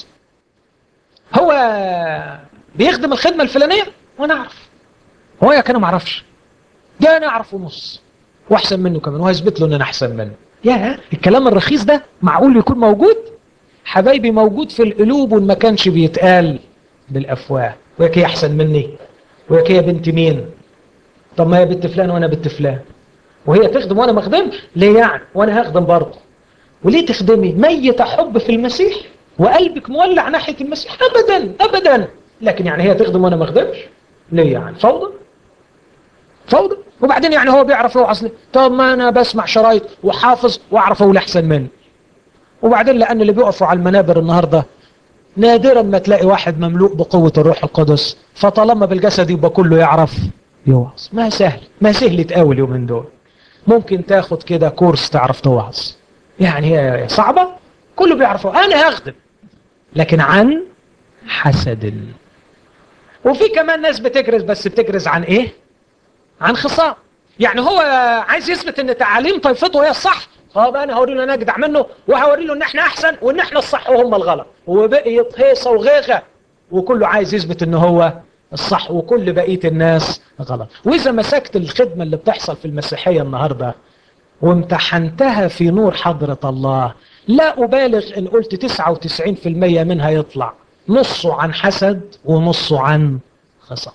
هو بيخدم الخدمه الفلانيه وانا اعرف هو يا كان ما اعرفش ده انا اعرفه نص واحسن منه كمان وهيثبت له ان انا احسن منه يا الكلام الرخيص ده معقول يكون موجود حبايبي موجود في القلوب وما كانش بيتقال بالافواه وياك هي احسن مني وياك هي بنت مين طب ما هي بنت فلان وانا بنت فلان وهي تخدم وانا ما اخدمش ليه يعني وانا هخدم برضه وليه تخدمي ميت حب في المسيح وقلبك مولع ناحيه المسيح ابدا ابدا لكن يعني هي تخدم وانا ما اخدمش ليه يعني فوضى فوضى وبعدين يعني هو بيعرف يوعظ لي طب ما انا بسمع شرايط وحافظ واعرف اقول احسن منه وبعدين لان اللي بيقفوا على المنابر النهارده نادرا ما تلاقي واحد مملوء بقوه الروح القدس فطالما بالجسد يبقى كله يعرف يوعظ ما سهل ما سهل تقاول اليومين دول ممكن تاخد كده كورس تعرف توعظ يعني هي صعبة كله بيعرفه أنا هخدم لكن عن حسد وفي كمان ناس بتكرز بس بتكرز عن إيه عن خصام يعني هو عايز يثبت ان تعاليم طائفته هي الصح طب انا هوري له انا اجدع منه وهوري له ان احنا احسن وان احنا الصح وهم الغلط وبقيت هيصه وغيغه وكله عايز يثبت ان هو الصح وكل بقيه الناس غلط واذا مسكت الخدمه اللي بتحصل في المسيحيه النهارده وامتحنتها في نور حضره الله لا ابالغ ان قلت 99% منها يطلع نصه عن حسد ونصه عن خصام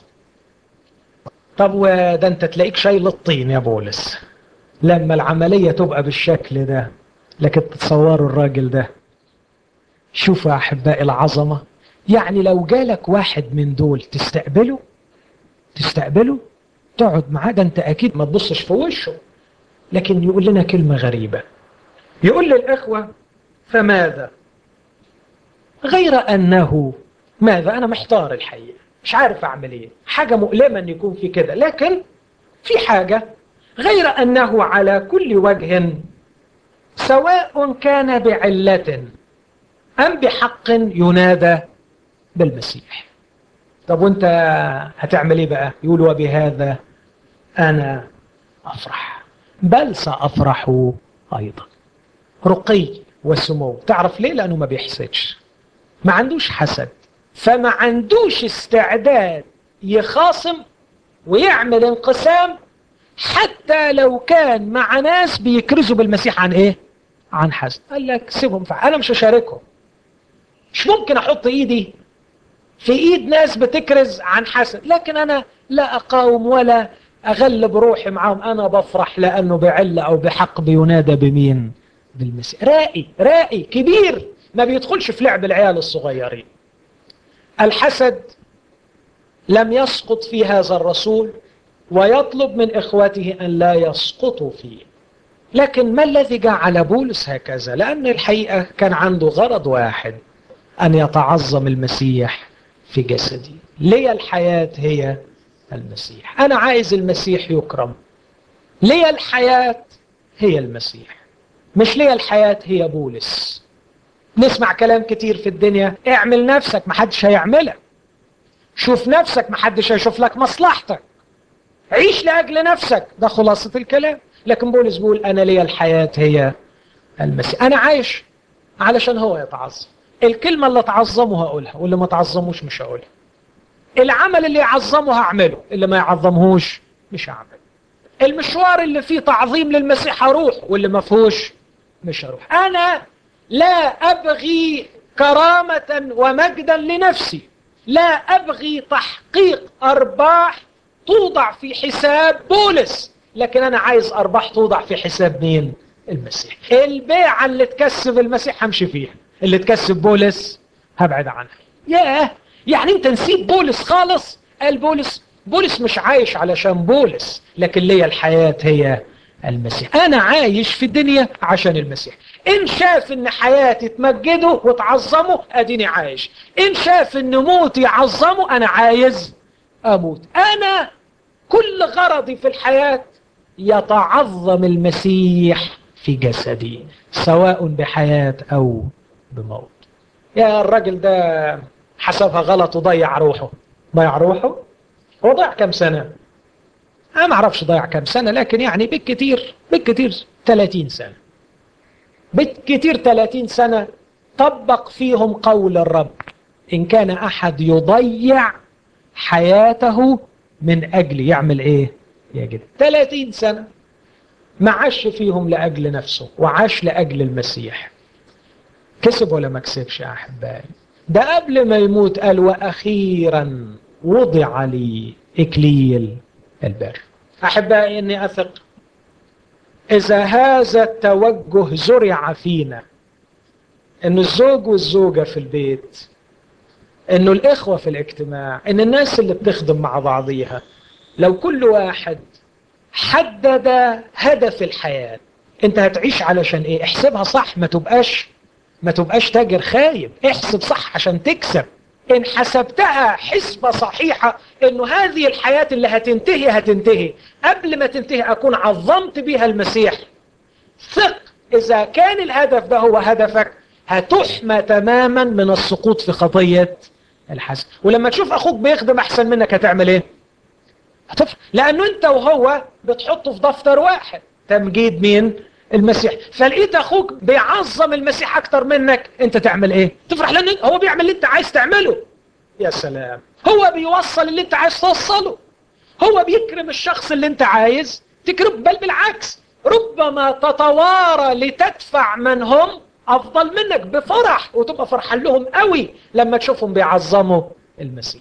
طب وده انت تلاقيك شايل الطين يا بولس لما العمليه تبقى بالشكل ده لكن تتصوروا الراجل ده شوفوا يا احبائي العظمه يعني لو جالك واحد من دول تستقبله تستقبله تقعد معاه ده انت اكيد ما تبصش في وشه لكن يقول لنا كلمة غريبة يقول للإخوة فماذا غير أنه ماذا أنا محتار الحقيقة مش عارف أعمل إيه حاجة مؤلمة أن يكون في كده لكن في حاجة غير أنه على كل وجه سواء كان بعلة أم بحق ينادى بالمسيح طب وانت هتعمل ايه بقى يقول وبهذا انا افرح بل سافرح ايضا رقي وسمو تعرف ليه لانه ما بيحسدش ما عندوش حسد فما عندوش استعداد يخاصم ويعمل انقسام حتى لو كان مع ناس بيكرزوا بالمسيح عن ايه عن حسد قال لك سيبهم فعلا انا مش هشاركهم مش ممكن احط ايدي في ايد ناس بتكرز عن حسد لكن انا لا اقاوم ولا اغلب روحي معاهم انا بفرح لانه بعله او بحق بينادى بمين بالمسيح رائي رائي كبير ما بيدخلش في لعب العيال الصغيرين الحسد لم يسقط في هذا الرسول ويطلب من اخوته ان لا يسقطوا فيه لكن ما الذي جعل بولس هكذا لان الحقيقه كان عنده غرض واحد ان يتعظم المسيح في جسدي لي الحياة هي المسيح أنا عايز المسيح يكرم لي الحياة هي المسيح مش لي الحياة هي بولس نسمع كلام كتير في الدنيا اعمل نفسك محدش هيعملك شوف نفسك محدش هيشوف لك مصلحتك عيش لأجل نفسك ده خلاصة الكلام لكن بولس بيقول أنا لي الحياة هي المسيح أنا عايش علشان هو يتعظم الكلمة اللي تعظمه هقولها واللي ما تعظموش مش هقولها العمل اللي يعظمه هعمله اللي ما يعظمهوش مش هعمله المشوار اللي فيه تعظيم للمسيح هروح واللي ما فيهوش مش هروح انا لا ابغي كرامة ومجدا لنفسي لا أبغي تحقيق أرباح توضع في حساب بولس لكن أنا عايز أرباح توضع في حساب مين؟ المسيح البيعة اللي تكسب المسيح همشي فيها اللي تكسب بولس هبعد عنها ياه يعني انت نسيت بولس خالص قال بولس بولس مش عايش علشان بولس لكن ليا الحياة هي المسيح انا عايش في الدنيا عشان المسيح ان شاف ان حياتي تمجده وتعظمه اديني عايش ان شاف ان موتي يعظمه انا عايز اموت انا كل غرضي في الحياة يتعظم المسيح في جسدي سواء بحياة او بموت يا الراجل ده حسبها غلط وضيع روحه ضيع روحه هو ضيع كم سنة أنا ما أعرفش ضيع كم سنة لكن يعني بالكتير بالكتير 30 سنة بالكتير 30 سنة طبق فيهم قول الرب إن كان أحد يضيع حياته من أجل يعمل إيه يجد 30 سنة ما عاش فيهم لأجل نفسه وعاش لأجل المسيح كسب ولا ما كسبش يا أحبائي ده قبل ما يموت قال وأخيرا وضع لي إكليل البر أحبائي إني أثق إذا هذا التوجه زرع فينا إنه الزوج والزوجة في البيت إنه الإخوة في الاجتماع إن الناس اللي بتخدم مع بعضيها لو كل واحد حدد هدف الحياة انت هتعيش علشان ايه احسبها صح ما تبقاش ما تبقاش تاجر خايب احسب صح عشان تكسب ان حسبتها حسبة صحيحة انه هذه الحياة اللي هتنتهي هتنتهي قبل ما تنتهي اكون عظمت بيها المسيح ثق اذا كان الهدف ده هو هدفك هتحمى تماما من السقوط في خطية الحسد ولما تشوف اخوك بيخدم احسن منك هتعمل ايه هتفرق لانه انت وهو بتحطه في دفتر واحد تمجيد مين المسيح فلقيت اخوك بيعظم المسيح اكتر منك انت تعمل ايه تفرح لان هو بيعمل اللي انت عايز تعمله يا سلام هو بيوصل اللي انت عايز توصله هو بيكرم الشخص اللي انت عايز تكرم بل بالعكس ربما تتوارى لتدفع من هم افضل منك بفرح وتبقى فرحان لهم قوي لما تشوفهم بيعظموا المسيح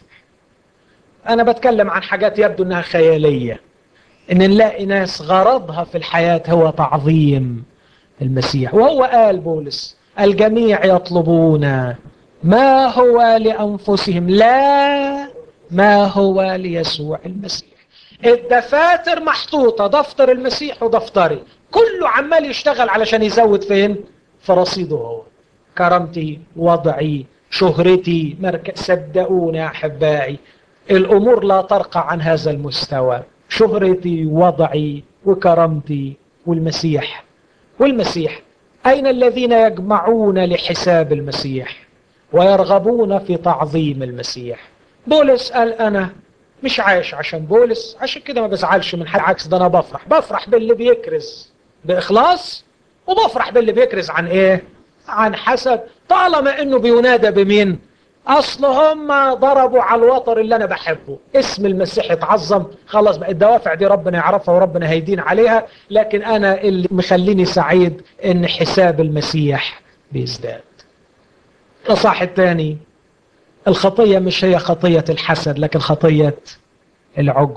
انا بتكلم عن حاجات يبدو انها خياليه ان نلاقي ناس غرضها في الحياة هو تعظيم المسيح وهو قال بولس الجميع يطلبون ما هو لأنفسهم لا ما هو ليسوع المسيح الدفاتر محطوطة دفتر المسيح ودفتري كله عمال يشتغل علشان يزود فين في رصيده هو كرامتي وضعي شهرتي مركز صدقوني يا أحبائي الأمور لا ترقى عن هذا المستوى شهرتي وضعي وكرامتي والمسيح والمسيح أين الذين يجمعون لحساب المسيح ويرغبون في تعظيم المسيح بولس قال أنا مش عايش عشان بولس عشان كده ما بزعلش من حد عكس ده أنا بفرح بفرح باللي بيكرز بإخلاص وبفرح باللي بيكرز عن إيه عن حسب طالما إنه بينادى بمين اصل هم ضربوا على الوتر اللي انا بحبه اسم المسيح اتعظم خلاص بقى الدوافع دي ربنا يعرفها وربنا هيدين عليها لكن انا اللي مخليني سعيد ان حساب المسيح بيزداد الاصح الثاني الخطية مش هي خطية الحسد لكن خطية العجب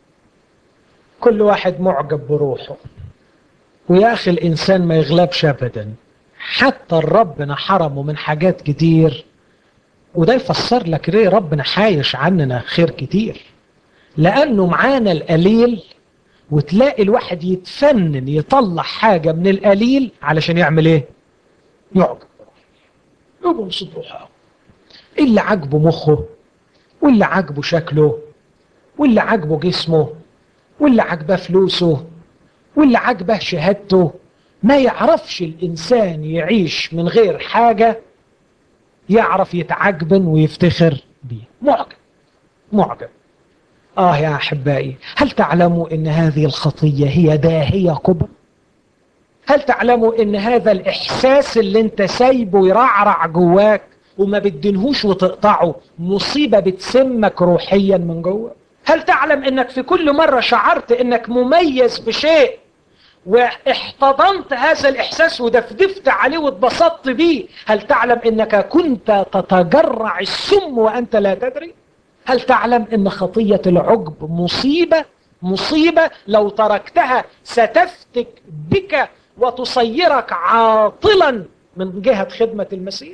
كل واحد معجب بروحه ويا اخي الانسان ما يغلبش ابدا حتى ربنا حرمه من حاجات كتير وده يفسر لك ليه ربنا حايش عننا خير كتير لأنه معانا القليل وتلاقي الواحد يتفنن يطلع حاجة من القليل علشان يعمل ايه يعجب يعجب صدوحه اللي عجبه مخه واللي عجبه شكله واللي عجبه جسمه واللي عجبه فلوسه واللي عجبه شهادته ما يعرفش الإنسان يعيش من غير حاجة يعرف يتعجبن ويفتخر بيه معجب معجب آه يا أحبائي هل تعلموا أن هذه الخطية هي داهية كبرى هل تعلموا أن هذا الإحساس اللي انت سايبه يرعرع جواك وما بتدنهوش وتقطعه مصيبة بتسمك روحيا من جوه هل تعلم أنك في كل مرة شعرت أنك مميز بشيء واحتضنت هذا الإحساس ودفدفت عليه واتبسطت بيه هل تعلم أنك كنت تتجرع السم وأنت لا تدري هل تعلم أن خطية العجب مصيبة مصيبة لو تركتها ستفتك بك وتصيرك عاطلا من جهة خدمة المسيح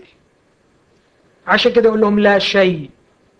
عشان كده يقول لهم لا شيء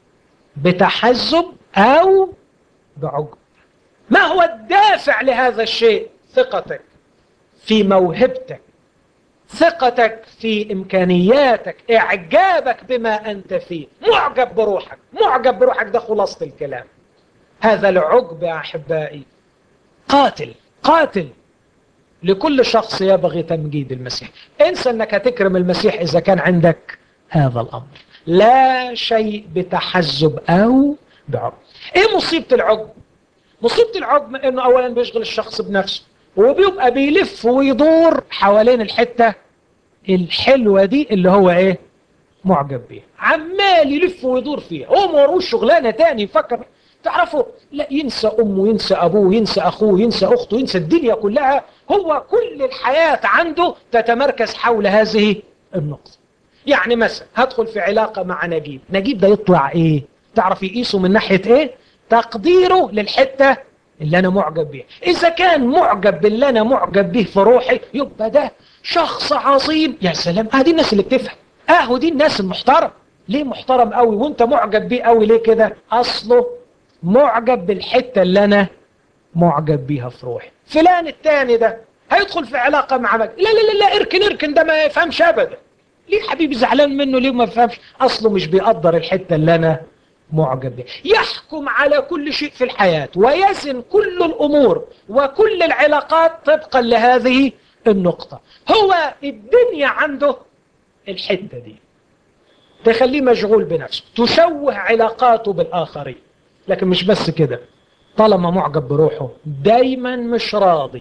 بتحزب أو بعجب ما هو الدافع لهذا الشيء ثقتك في موهبتك ثقتك في إمكانياتك إعجابك بما أنت فيه معجب بروحك معجب بروحك ده خلاصة الكلام هذا العجب يا أحبائي قاتل قاتل لكل شخص يبغي تمجيد المسيح انسى أنك هتكرم المسيح إذا كان عندك هذا الأمر لا شيء بتحزب أو بعجب إيه مصيبة العجب مصيبة العجب أنه أولا بيشغل الشخص بنفسه وبيبقى بيلف ويدور حوالين الحتة الحلوة دي اللي هو ايه معجب بيها عمال يلف ويدور فيها هو ما وروش شغلانة تاني يفكر تعرفوا لا ينسى أمه ينسى أبوه ينسى أخوه ينسى أخته ينسى الدنيا كلها هو كل الحياة عنده تتمركز حول هذه النقطة يعني مثلا هدخل في علاقة مع نجيب نجيب ده يطلع ايه تعرف يقيسه من ناحية ايه تقديره للحتة اللي أنا معجب بيه إذا كان معجب باللي أنا معجب به في روحي يبقى ده شخص عظيم يا سلام اه دي الناس اللي بتفهم اهو دي الناس المحترم ليه محترم قوي وانت معجب بيه قوي ليه كده اصله معجب بالحتة اللي انا معجب بيها في روحي فلان التاني ده هيدخل في علاقة مع مجد لا لا لا لا اركن اركن ده ما يفهمش ابدا ليه حبيبي زعلان منه ليه ما يفهمش اصله مش بيقدر الحتة اللي انا معجب بها يحكم على كل شيء في الحياة ويزن كل الأمور وكل العلاقات طبقا لهذه النقطة هو الدنيا عنده الحتة دي تخليه مشغول بنفسه تشوه علاقاته بالآخرين لكن مش بس كده طالما معجب بروحه دايما مش راضي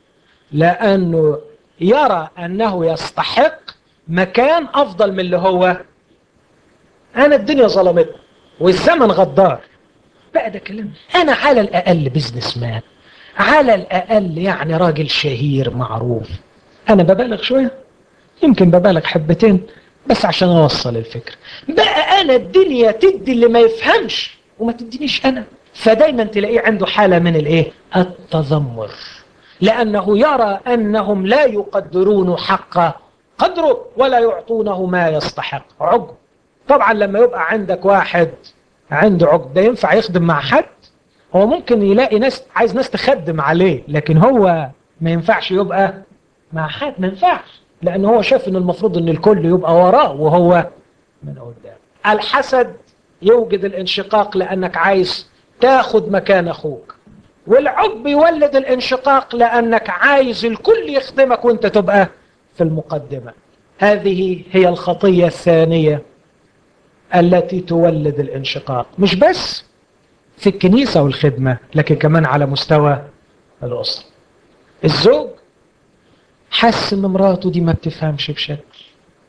لأنه يرى أنه يستحق مكان أفضل من اللي هو أنا الدنيا ظلمتني والزمن غدار بقى ده كلام أنا على الأقل بزنس مان على الأقل يعني راجل شهير معروف أنا ببالغ شوية يمكن ببالغ حبتين بس عشان أوصل الفكرة بقى أنا الدنيا تدي اللي ما يفهمش وما تدينيش أنا فدايما تلاقيه عنده حالة من الإيه التذمر لأنه يرى أنهم لا يقدرون حق قدره ولا يعطونه ما يستحق عجب طبعا لما يبقى عندك واحد عنده عجب ده ينفع يخدم مع حد هو ممكن يلاقي ناس عايز ناس تخدم عليه لكن هو ما ينفعش يبقى مع حد ما ينفعش لأن هو شاف ان المفروض ان الكل يبقى وراه وهو من قدام الحسد يوجد الانشقاق لأنك عايز تاخد مكان أخوك والعجب يولد الانشقاق لأنك عايز الكل يخدمك وانت تبقى في المقدمة هذه هي الخطية الثانية التي تولد الانشقاق مش بس في الكنيسة والخدمة لكن كمان على مستوى الأسرة الزوج حس ان مراته دي ما بتفهمش بشكل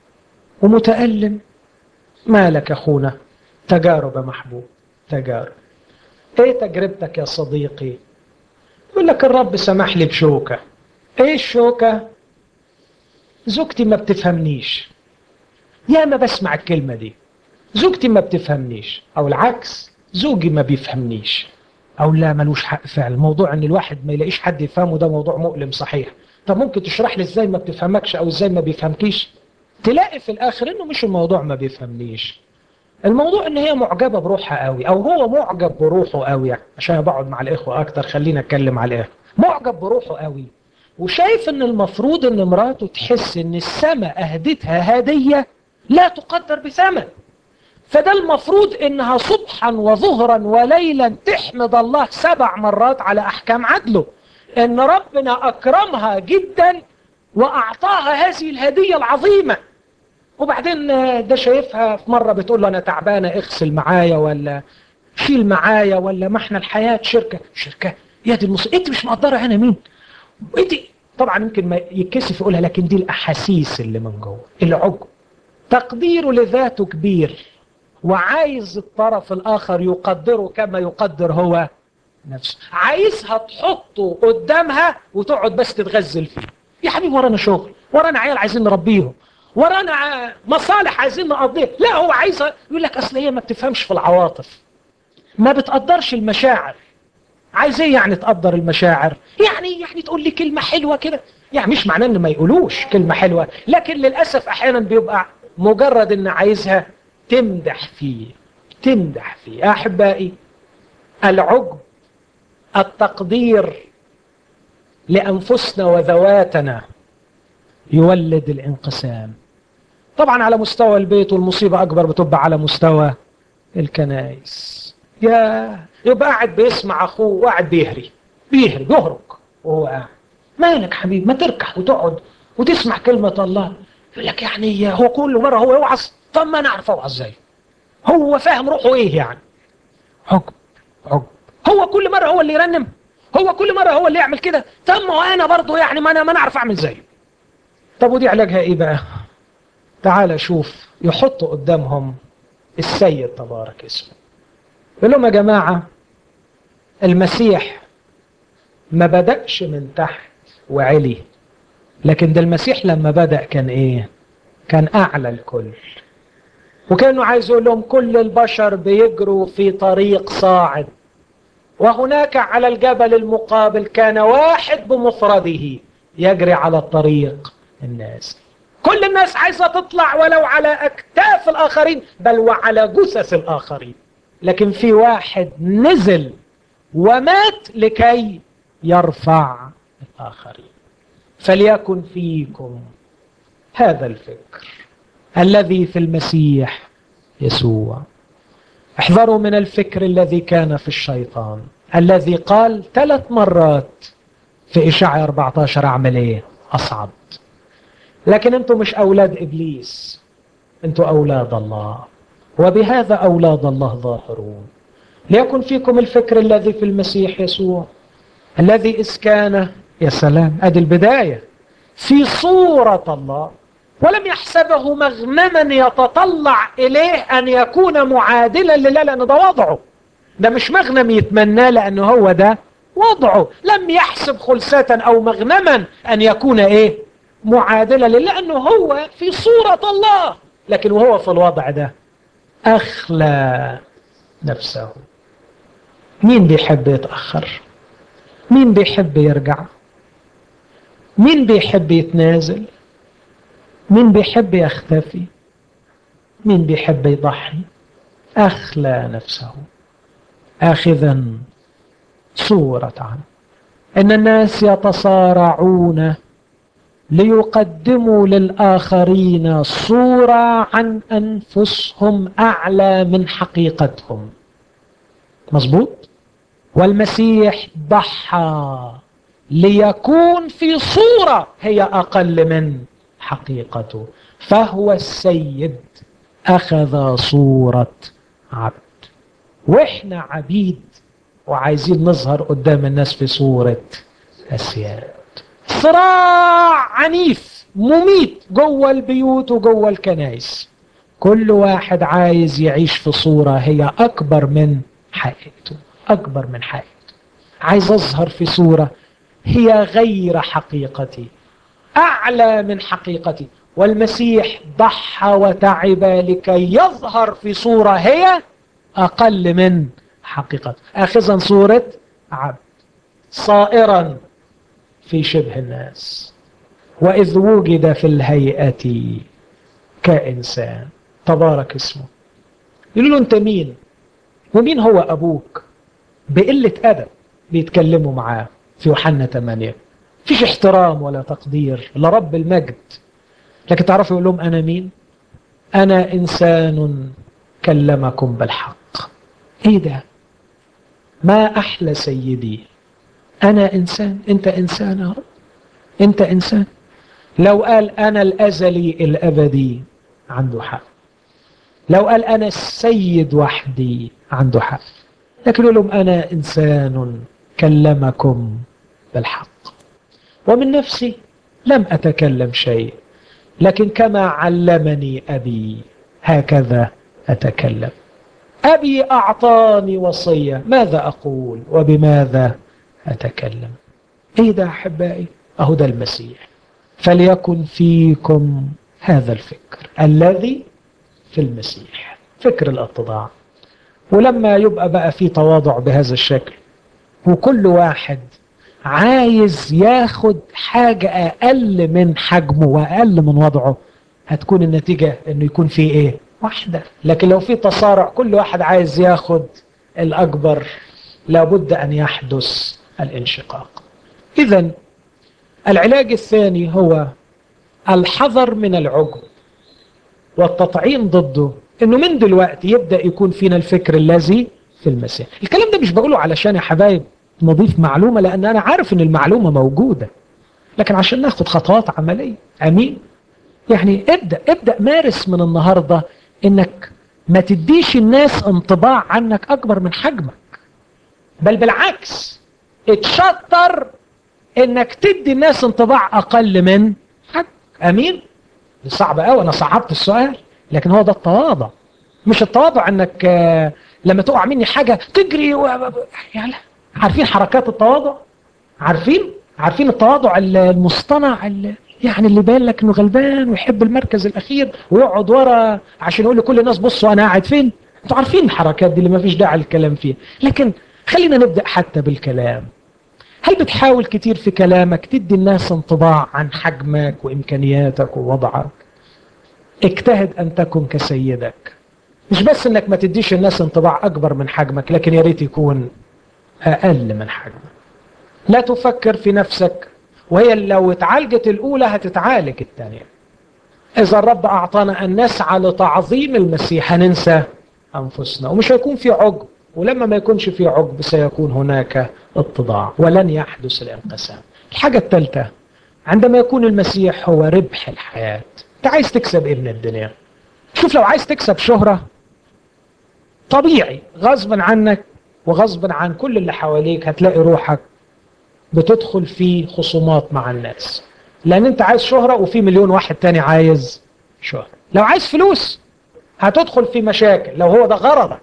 ومتألم مالك أخونا تجارب يا محبوب تجارب ايه تجربتك يا صديقي يقول لك الرب سمح لي بشوكة ايه الشوكة زوجتي ما بتفهمنيش يا ما بسمع الكلمة دي زوجتي ما بتفهمنيش او العكس زوجي ما بيفهمنيش او لا ملوش حق فعل موضوع ان الواحد ما يلاقيش حد يفهمه ده موضوع مؤلم صحيح طب ممكن تشرح لي ازاي ما بتفهمكش او ازاي ما بيفهمكيش تلاقي في الاخر انه مش الموضوع ما بيفهمنيش الموضوع ان هي معجبة بروحها قوي او هو معجب بروحه قوي يعني عشان بقعد مع الاخوة اكتر خلينا اتكلم على الاخوة معجب بروحه قوي وشايف ان المفروض ان مراته تحس ان السماء اهدتها هدية لا تقدر بثمن فده المفروض انها صبحا وظهرا وليلا تحمد الله سبع مرات على احكام عدله ان ربنا اكرمها جدا واعطاها هذه الهدية العظيمة وبعدين ده شايفها في مرة بتقول له انا تعبانة اغسل معايا ولا شيل معايا ولا ما احنا الحياة شركة شركة يا دي المصيبة انت مش مقدرة انا مين انت طبعا يمكن ما يتكسف يقولها لكن دي الاحاسيس اللي من جوه العجب تقديره لذاته كبير وعايز الطرف الاخر يقدره كما يقدر هو نفسه عايزها تحطه قدامها وتقعد بس تتغزل فيه يا حبيبي ورانا شغل ورانا عيال عايزين نربيهم ورانا مصالح عايزين نقضيها لا هو عايزها يقول لك اصل هي ما بتفهمش في العواطف ما بتقدرش المشاعر عايز ايه يعني تقدر المشاعر يعني يعني تقول لي كلمه حلوه كده يعني مش معناه ان ما يقولوش كلمه حلوه لكن للاسف احيانا بيبقى مجرد ان عايزها تمدح فيه تمدح فيه احبائي العجب التقدير لانفسنا وذواتنا يولد الانقسام طبعا على مستوى البيت والمصيبه اكبر بتبقى على مستوى الكنائس يا يبقى قاعد بيسمع اخوه وقاعد بيهري بيهري بيهرج وهو قاعد مالك حبيبي ما تركح وتقعد وتسمع كلمة الله يقول لك يعني هو كل مرة هو يوعظ طب ما نعرف اوعظ ازاي هو فاهم روحه ايه يعني عقب عقب هو كل مرة هو اللي يرنم هو كل مرة هو اللي يعمل كده طب ما انا برضه يعني ما انا ما نعرف اعمل زيه طب ودي علاجها ايه بقى تعال شوف يحطوا قدامهم السيد تبارك اسمه يقول لهم يا جماعة المسيح ما بدأش من تحت وعلي لكن ده المسيح لما بدأ كان ايه كان اعلى الكل وكانه عايز يقول لهم كل البشر بيجروا في طريق صاعد وهناك على الجبل المقابل كان واحد بمفرده يجري على الطريق الناس كل الناس عايزة تطلع ولو على أكتاف الآخرين بل وعلى جثث الآخرين لكن في واحد نزل ومات لكي يرفع الآخرين فليكن فيكم هذا الفكر الذي في المسيح يسوع احذروا من الفكر الذي كان في الشيطان الذي قال ثلاث مرات في إشاعة 14 أعمل إيه أصعد لكن أنتم مش أولاد إبليس أنتم أولاد الله وبهذا أولاد الله ظاهرون ليكن فيكم الفكر الذي في المسيح يسوع الذي إذ كان يا سلام أدي البداية في صورة الله ولم يحسبه مغنما يتطلع إليه أن يكون معادلا لله لأنه ده وضعه ده مش مغنم يتمناه لأنه هو ده وضعه لم يحسب خلسة أو مغنما أن يكون إيه معادلا لله لأنه هو في صورة الله لكن وهو في الوضع ده أخلى نفسه مين بيحب يتأخر مين بيحب يرجع مين بيحب يتنازل مين بيحب يختفي مين بيحب يضحي أخلى نفسه آخذا صورة عنه إن الناس يتصارعون ليقدموا للآخرين صورة عن أنفسهم أعلى من حقيقتهم مظبوط والمسيح ضحى ليكون في صورة هي أقل من حقيقته فهو السيد أخذ صورة عبد وإحنا عبيد وعايزين نظهر قدام الناس في صورة أسياد صراع عنيف مميت جوه البيوت وجوه الكنائس كل واحد عايز يعيش في صورة هي أكبر من حقيقته أكبر من حقيقته عايز أظهر في صورة هي غير حقيقتي أعلى من حقيقتي والمسيح ضحى وتعب لكي يظهر في صورة هي أقل من حقيقته أخذا صورة عبد صائرا في شبه الناس وإذ وجد في الهيئة كإنسان تبارك اسمه يقولوا له أنت مين ومين هو أبوك بقلة أدب بيتكلموا معاه في يوحنا 8 فيش احترام ولا تقدير لرب المجد لكن تعرفوا يقول لهم أنا مين أنا إنسان كلمكم بالحق إيه ده ما أحلى سيدي أنا إنسان أنت إنسان يا رب أنت إنسان لو قال أنا الأزلي الأبدي عنده حق لو قال أنا السيد وحدي عنده حق لكن يقول لهم أنا إنسان كلمكم بالحق ومن نفسي لم أتكلم شيء لكن كما علمني أبي هكذا أتكلم أبي أعطاني وصية ماذا أقول وبماذا أتكلم إيه ده أحبائي أهو ده المسيح فليكن فيكم هذا الفكر الذي في المسيح فكر الاتضاع ولما يبقى بقى في تواضع بهذا الشكل وكل واحد عايز ياخد حاجة أقل من حجمه وأقل من وضعه هتكون النتيجة إنه يكون في إيه؟ واحدة لكن لو في تصارع كل واحد عايز ياخد الأكبر لابد أن يحدث الانشقاق إذا العلاج الثاني هو الحذر من العجب والتطعيم ضده انه من دلوقتي يبدا يكون فينا الفكر الذي في المسيح الكلام ده مش بقوله علشان يا حبايب نضيف معلومه لان انا عارف ان المعلومه موجوده لكن عشان ناخد خطوات عمليه امين يعني ابدا ابدا مارس من النهارده انك ما تديش الناس انطباع عنك اكبر من حجمك بل بالعكس اتشطر انك تدي الناس انطباع اقل من حجمك امين دي صعبه قوي انا صعبت السؤال لكن هو ده التواضع مش التواضع انك لما تقع مني حاجه تجري و... يعني عارفين حركات التواضع عارفين عارفين التواضع المصطنع اللي يعني اللي باين لك انه غلبان ويحب المركز الاخير ويقعد ورا عشان يقول لكل الناس بصوا انا قاعد فين انتوا عارفين الحركات دي اللي ما فيش داعي للكلام فيها لكن خلينا نبدا حتى بالكلام هل بتحاول كتير في كلامك تدي الناس انطباع عن حجمك وامكانياتك ووضعك اجتهد ان تكن كسيدك مش بس انك ما تديش الناس انطباع اكبر من حجمك لكن يا ريت يكون اقل من حجمك لا تفكر في نفسك وهي لو اتعالجت الاولى هتتعالج الثانيه اذا الرب اعطانا ان نسعى لتعظيم المسيح هننسى انفسنا ومش هيكون في عجب ولما ما يكونش في عجب سيكون هناك اتضاع ولن يحدث الانقسام الحاجه الثالثه عندما يكون المسيح هو ربح الحياه انت عايز تكسب ايه من الدنيا شوف لو عايز تكسب شهرة طبيعي غصبا عنك وغصبا عن كل اللي حواليك هتلاقي روحك بتدخل في خصومات مع الناس لان انت عايز شهرة وفي مليون واحد تاني عايز شهرة لو عايز فلوس هتدخل في مشاكل لو هو ده غرضك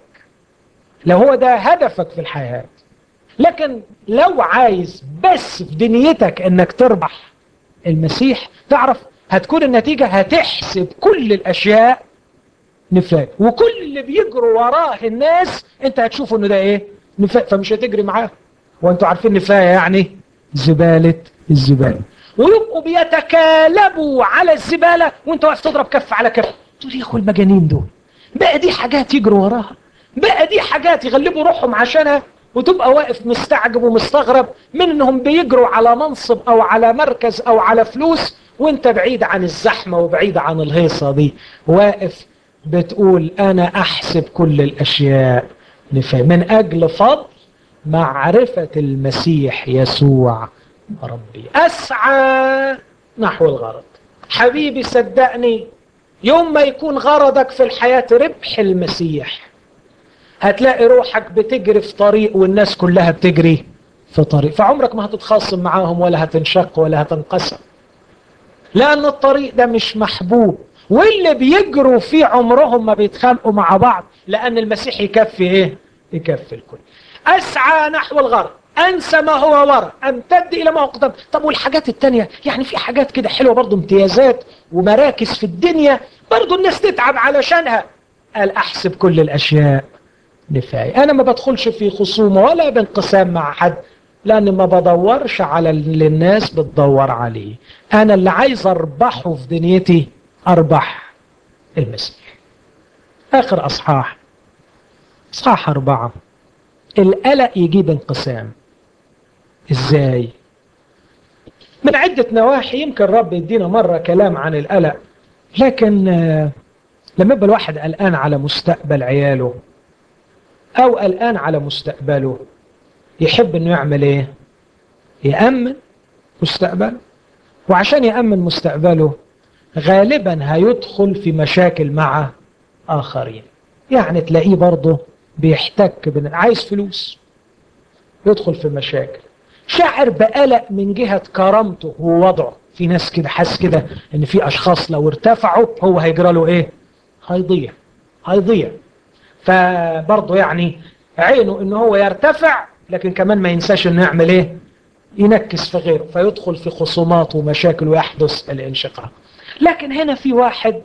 لو هو ده هدفك في الحياة لكن لو عايز بس في دنيتك انك تربح المسيح تعرف هتكون النتيجة هتحسب كل الأشياء نفاق وكل اللي بيجروا وراه الناس انت هتشوفوا انه ده ايه نفاق فمش هتجري معاه وانتوا عارفين نفاق يعني زبالة الزبالة ويبقوا بيتكالبوا على الزبالة وانت واقف تضرب كف على كف تقول يا اخو المجانين دول بقى دي حاجات يجروا وراها بقى دي حاجات يغلبوا روحهم عشانها وتبقى واقف مستعجب ومستغرب من انهم بيجروا على منصب او على مركز او على فلوس وانت بعيد عن الزحمة وبعيد عن الهيصة دي واقف بتقول انا احسب كل الاشياء نفاق من اجل فضل معرفة المسيح يسوع ربي اسعى نحو الغرض حبيبي صدقني يوم ما يكون غرضك في الحياة ربح المسيح هتلاقي روحك بتجري في طريق والناس كلها بتجري في طريق فعمرك ما هتتخاصم معاهم ولا هتنشق ولا هتنقسم لأن الطريق ده مش محبوب واللي بيجروا فيه عمرهم ما بيتخانقوا مع بعض لأن المسيح يكفي إيه؟ يكفي الكل أسعى نحو الغرب أنسى ما هو وراء أمتد إلى ما هو قدام طب والحاجات التانية يعني في حاجات كده حلوة برضو امتيازات ومراكز في الدنيا برضو الناس تتعب علشانها قال أحسب كل الأشياء نفاية أنا ما بدخلش في خصومة ولا بانقسام مع حد لأن ما بدورش على اللي الناس بتدور عليه أنا اللي عايز أربحه في دنيتي أربح المسيح آخر أصحاح أصحاح أربعة القلق يجيب انقسام إزاي من عدة نواحي يمكن رب يدينا مرة كلام عن القلق لكن لما يبقى الواحد قلقان على مستقبل عياله أو قلقان على مستقبله يحب انه يعمل ايه يأمن مستقبله وعشان يأمن مستقبله غالبا هيدخل في مشاكل مع آخرين يعني تلاقيه برضه بيحتك بن... عايز فلوس يدخل في مشاكل شعر بقلق من جهة كرامته ووضعه في ناس كده حاسس كده ان في اشخاص لو ارتفعوا هو هيجرى له ايه هيضيع هيضيع فبرضه يعني عينه ان هو يرتفع لكن كمان ما ينساش انه يعمل ايه ينكس في غيره فيدخل في خصومات ومشاكل ويحدث الانشقاق لكن هنا في واحد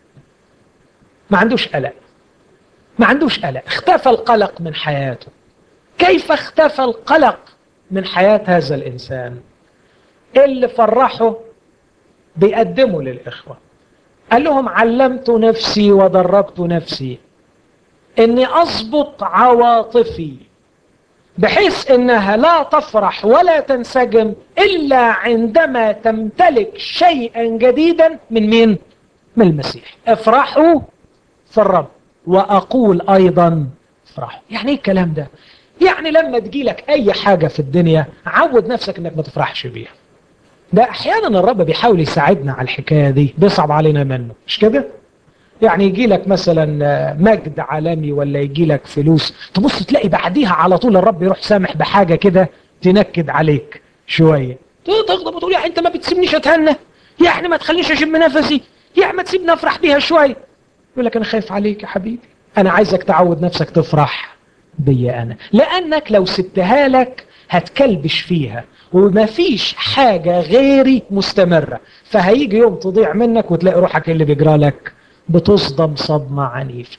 ما عندوش قلق ما عندوش قلق اختفى القلق من حياته كيف اختفى القلق من حياة هذا الإنسان اللي فرحه بيقدمه للإخوة قال لهم علمت نفسي ودربت نفسي اني اضبط عواطفي بحيث انها لا تفرح ولا تنسجم الا عندما تمتلك شيئا جديدا من مين من المسيح افرحوا في الرب واقول ايضا افرحوا يعني ايه الكلام ده يعني لما تجيلك اي حاجة في الدنيا عود نفسك انك ما تفرحش بيها ده احيانا الرب بيحاول يساعدنا على الحكاية دي بيصعب علينا منه مش كده يعني يجي لك مثلا مجد عالمي ولا يجي لك فلوس تبص تلاقي بعديها على طول الرب يروح سامح بحاجة كده تنكد عليك شوية تغضب وتقول يا انت ما بتسيبنيش اتهنى يعني ما تخلينيش اشم نفسي يا ما تسيبني افرح بيها شوية يقول لك انا خايف عليك يا حبيبي انا عايزك تعود نفسك تفرح بيا انا لانك لو سبتها لك هتكلبش فيها وما فيش حاجة غيري مستمرة فهيجي يوم تضيع منك وتلاقي روحك اللي بيجرى لك بتصدم صدمة عنيفة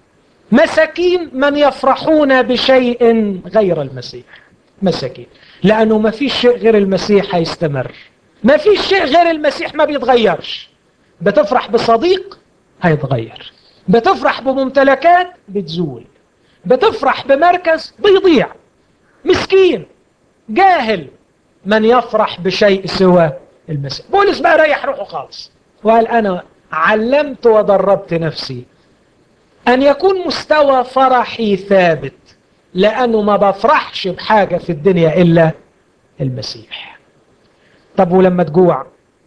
مساكين من يفرحون بشيء غير المسيح مساكين لأنه ما فيش شيء غير المسيح هيستمر ما فيش شيء غير المسيح ما بيتغيرش بتفرح بصديق هيتغير بتفرح بممتلكات بتزول بتفرح بمركز بيضيع مسكين جاهل من يفرح بشيء سوى المسيح بولس بقى ريح روحه خالص وقال أنا علمت ودربت نفسي أن يكون مستوى فرحي ثابت لأنه ما بفرحش بحاجة في الدنيا إلا المسيح طب ولما تجوع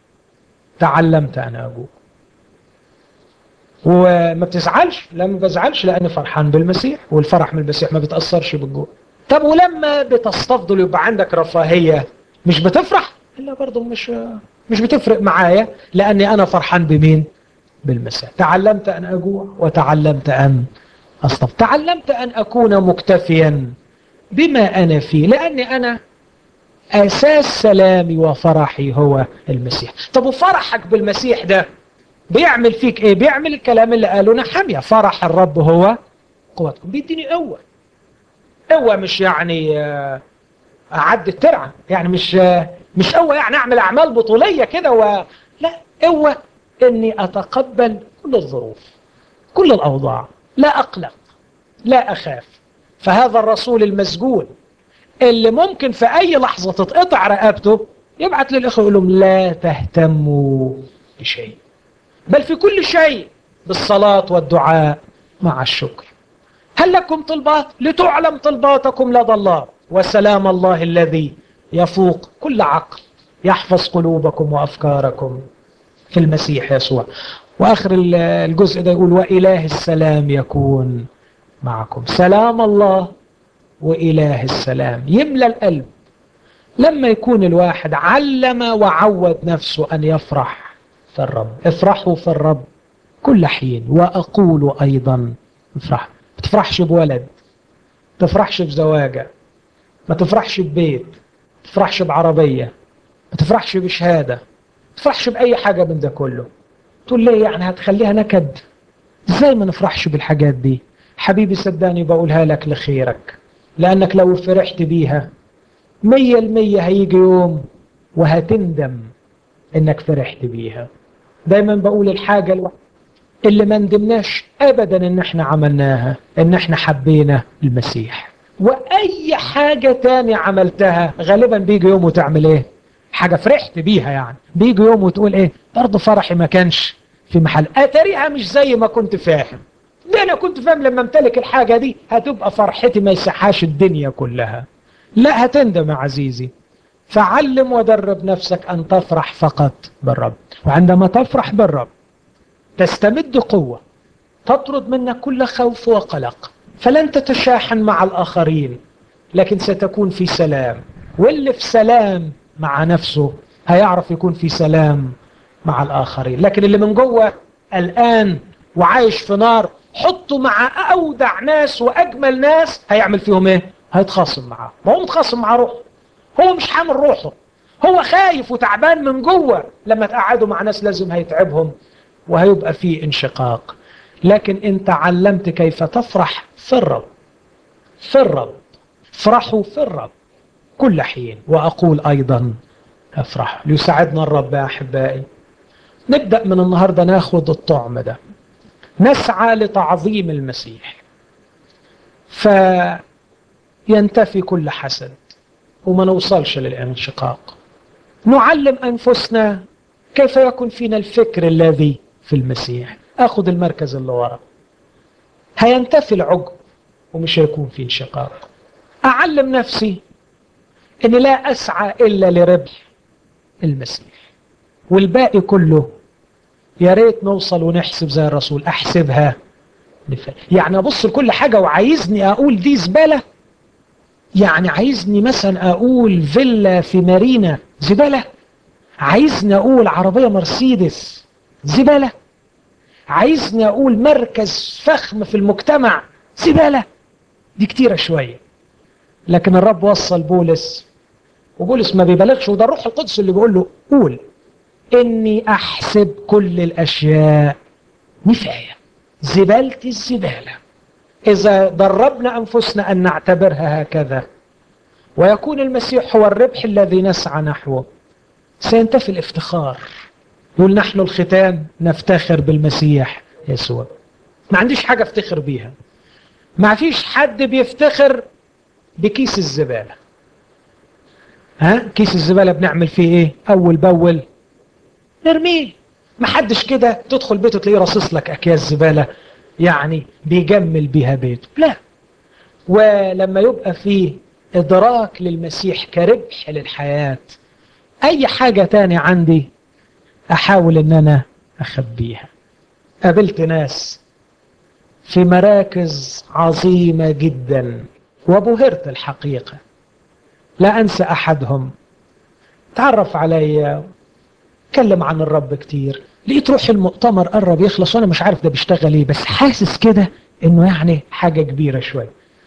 تعلمت أنا أجوع وما بتزعلش لا ما بزعلش لأني فرحان بالمسيح والفرح من المسيح ما بتأثرش بالجوع طب ولما بتستفضل يبقى عندك رفاهية مش بتفرح إلا برضه مش مش بتفرق معايا لأني أنا فرحان بمين بالمسيح تعلمت أن أجوع وتعلمت أن أصطف تعلمت أن أكون مكتفيا بما أنا فيه لأني أنا أساس سلامي وفرحي هو المسيح طب وفرحك بالمسيح ده بيعمل فيك إيه بيعمل الكلام اللي قاله نحمية فرح الرب هو قوتكم بيديني قوة قوة مش يعني أعد الترعة يعني مش مش قوة يعني أعمل أعمال بطولية كده و... لا قوة إني أتقبل كل الظروف كل الأوضاع لا أقلق لا أخاف فهذا الرسول المسجون اللي ممكن في أي لحظة تتقطع رقبته يبعت للإخوة يقول لهم لا تهتموا بشيء بل في كل شيء بالصلاة والدعاء مع الشكر هل لكم طلبات لتعلم طلباتكم لدى الله وسلام الله الذي يفوق كل عقل يحفظ قلوبكم وأفكاركم في المسيح يسوع وآخر الجزء ده يقول وإله السلام يكون معكم سلام الله وإله السلام يملى القلب لما يكون الواحد علم وعود نفسه أن يفرح في الرب افرحوا في الرب كل حين وأقول أيضا افرح ما تفرحش بولد ما تفرحش بزواجة ما تفرحش ببيت ما تفرحش بعربية ما تفرحش بشهادة ما تفرحش بأي حاجة من ده كله تقول ليه يعني هتخليها نكد ازاي ما نفرحش بالحاجات دي حبيبي صدقني بقولها لك لخيرك لأنك لو فرحت بيها مية المية هيجي يوم وهتندم انك فرحت بيها دايما بقول الحاجة الوحيدة اللي ما ندمناش ابدا ان احنا عملناها ان احنا حبينا المسيح واي حاجة تاني عملتها غالبا بيجي يوم وتعمل ايه حاجة فرحت بيها يعني بيجي يوم وتقول ايه برضه فرحي ما كانش في محل اتريها مش زي ما كنت فاهم ده انا كنت فاهم لما امتلك الحاجة دي هتبقى فرحتي ما يسحاش الدنيا كلها لا هتندم يا عزيزي فعلم ودرب نفسك أن تفرح فقط بالرب وعندما تفرح بالرب تستمد قوة تطرد منك كل خوف وقلق فلن تتشاحن مع الآخرين لكن ستكون في سلام واللي في سلام مع نفسه هيعرف يكون في سلام مع الآخرين لكن اللي من جوه الآن وعايش في نار حطه مع أودع ناس وأجمل ناس هيعمل فيهم إيه؟ هيتخاصم معاه ما هو متخاصم مع روحه هو مش حامل روحه هو خايف وتعبان من جوه لما تقعدوا مع ناس لازم هيتعبهم وهيبقى فيه انشقاق لكن انت علمت كيف تفرح في الرب في الرب افرحوا في الرب كل حين وأقول أيضا افرح ليساعدنا الرب يا أحبائي نبدأ من النهاردة ناخد الطعم ده نسعى لتعظيم المسيح فينتفي كل حسد وما نوصلش للانشقاق نعلم أنفسنا كيف يكون فينا الفكر الذي في المسيح أخذ المركز اللي ورا هينتفي العجب ومش هيكون في انشقاق أعلم نفسي أني لا أسعى إلا لربح المسيح والباقي كله يا ريت نوصل ونحسب زي الرسول أحسبها يعني أبص لكل حاجة وعايزني أقول دي زبالة يعني عايزني مثلا أقول فيلا في مارينا زبالة عايزني أقول عربية مرسيدس زبالة عايزني أقول مركز فخم في المجتمع زبالة دي كتيرة شوية لكن الرب وصل بولس وبولس ما بيبالغش وده الروح القدس اللي بيقول له قول إني أحسب كل الأشياء نفاية زبالة الزبالة إذا دربنا أنفسنا أن نعتبرها هكذا ويكون المسيح هو الربح الذي نسعى نحوه سينتفي الافتخار يقول نحن الختام نفتخر بالمسيح يسوع ما عنديش حاجة افتخر بيها ما فيش حد بيفتخر بكيس الزبالة ها كيس الزبالة بنعمل فيه ايه اول باول نرميه ما حدش كده تدخل بيته تلاقيه راصص لك اكياس زبالة يعني بيجمل بيها بيته لا ولما يبقى فيه ادراك للمسيح كربح للحياة اي حاجة تاني عندي احاول ان انا اخبيها قابلت ناس في مراكز عظيمة جدا وبهرت الحقيقة لا أنسى أحدهم تعرف علي اتكلم عن الرب كتير لقيت روح المؤتمر قرب يخلص وانا مش عارف ده بيشتغل ايه بس حاسس كده انه يعني حاجة كبيرة شوية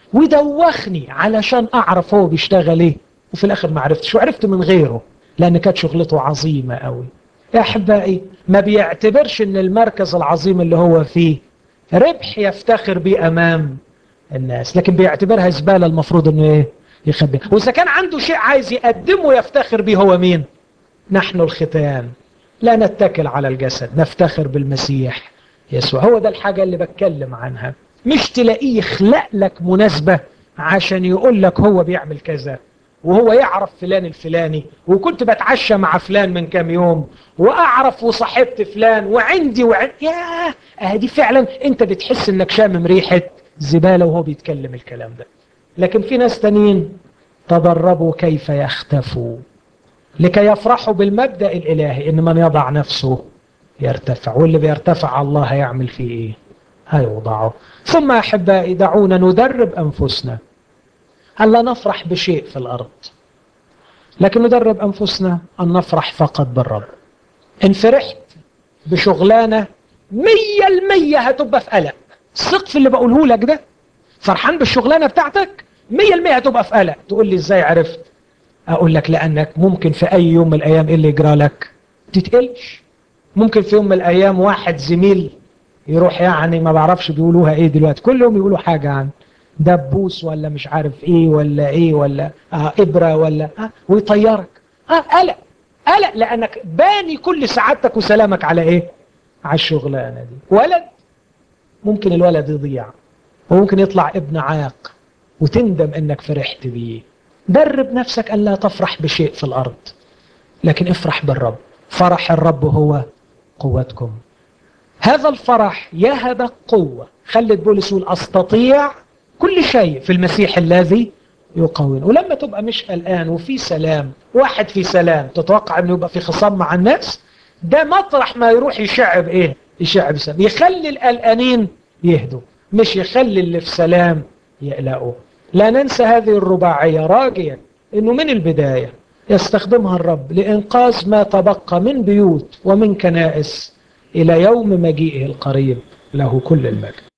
ودوخني علشان اعرف هو بيشتغل ايه وفي الاخر ما عرفتش وعرفت من غيره لان كانت شغلته عظيمة قوي يا احبائي ما بيعتبرش ان المركز العظيم اللي هو فيه ربح يفتخر بيه امام الناس لكن بيعتبرها زبالة المفروض انه ايه يخبي واذا كان عنده شيء عايز يقدمه يفتخر به هو مين نحن الختان لا نتكل على الجسد نفتخر بالمسيح يسوع هو ده الحاجة اللي بتكلم عنها مش تلاقيه يخلق لك مناسبة عشان يقول لك هو بيعمل كذا وهو يعرف فلان الفلاني وكنت بتعشى مع فلان من كام يوم واعرف وصاحبت فلان وعندي وعندي ياه دي فعلا انت بتحس انك شامم ريحة زبالة وهو بيتكلم الكلام ده لكن في ناس تانيين تدربوا كيف يختفوا لكي يفرحوا بالمبدأ الإلهي إن من يضع نفسه يرتفع واللي بيرتفع الله هيعمل فيه إيه هيوضعه ثم أحبائي دعونا ندرب أنفسنا ألا نفرح بشيء في الأرض لكن ندرب أنفسنا أن نفرح فقط بالرب إن فرحت بشغلانة مية المية هتبقى في قلق الثق في اللي بقوله لك ده فرحان بالشغلانة بتاعتك مية المية هتبقى في قلق تقول لي ازاي عرفت اقول لك لانك ممكن في اي يوم من الايام ايه اللي يجرى لك تتقلش ممكن في يوم من الايام واحد زميل يروح يعني ما بعرفش بيقولوها ايه دلوقتي كل يوم يقولوا حاجة عن دبوس ولا مش عارف ايه ولا ايه ولا آه ابرة ولا آه ويطيرك اه قلق قلق لانك باني كل سعادتك وسلامك على ايه على الشغلانة دي ولد ممكن الولد يضيع وممكن يطلع ابن عاق وتندم انك فرحت بيه درب نفسك أن لا تفرح بشيء في الأرض لكن افرح بالرب فرح الرب هو قوتكم هذا الفرح يهبك قوة خلت بولس يقول أستطيع كل شيء في المسيح الذي يقوين ولما تبقى مش قلقان وفي سلام واحد في سلام تتوقع أنه يبقى في خصام مع الناس ده مطرح ما يروح يشعب إيه يشعب سلام يخلي القلقانين يهدوا مش يخلي اللي في سلام يقلقوا لا ننسى هذه الرباعية راجيا انه من البداية يستخدمها الرب لإنقاذ ما تبقى من بيوت ومن كنائس إلى يوم مجيئه القريب له كل المجد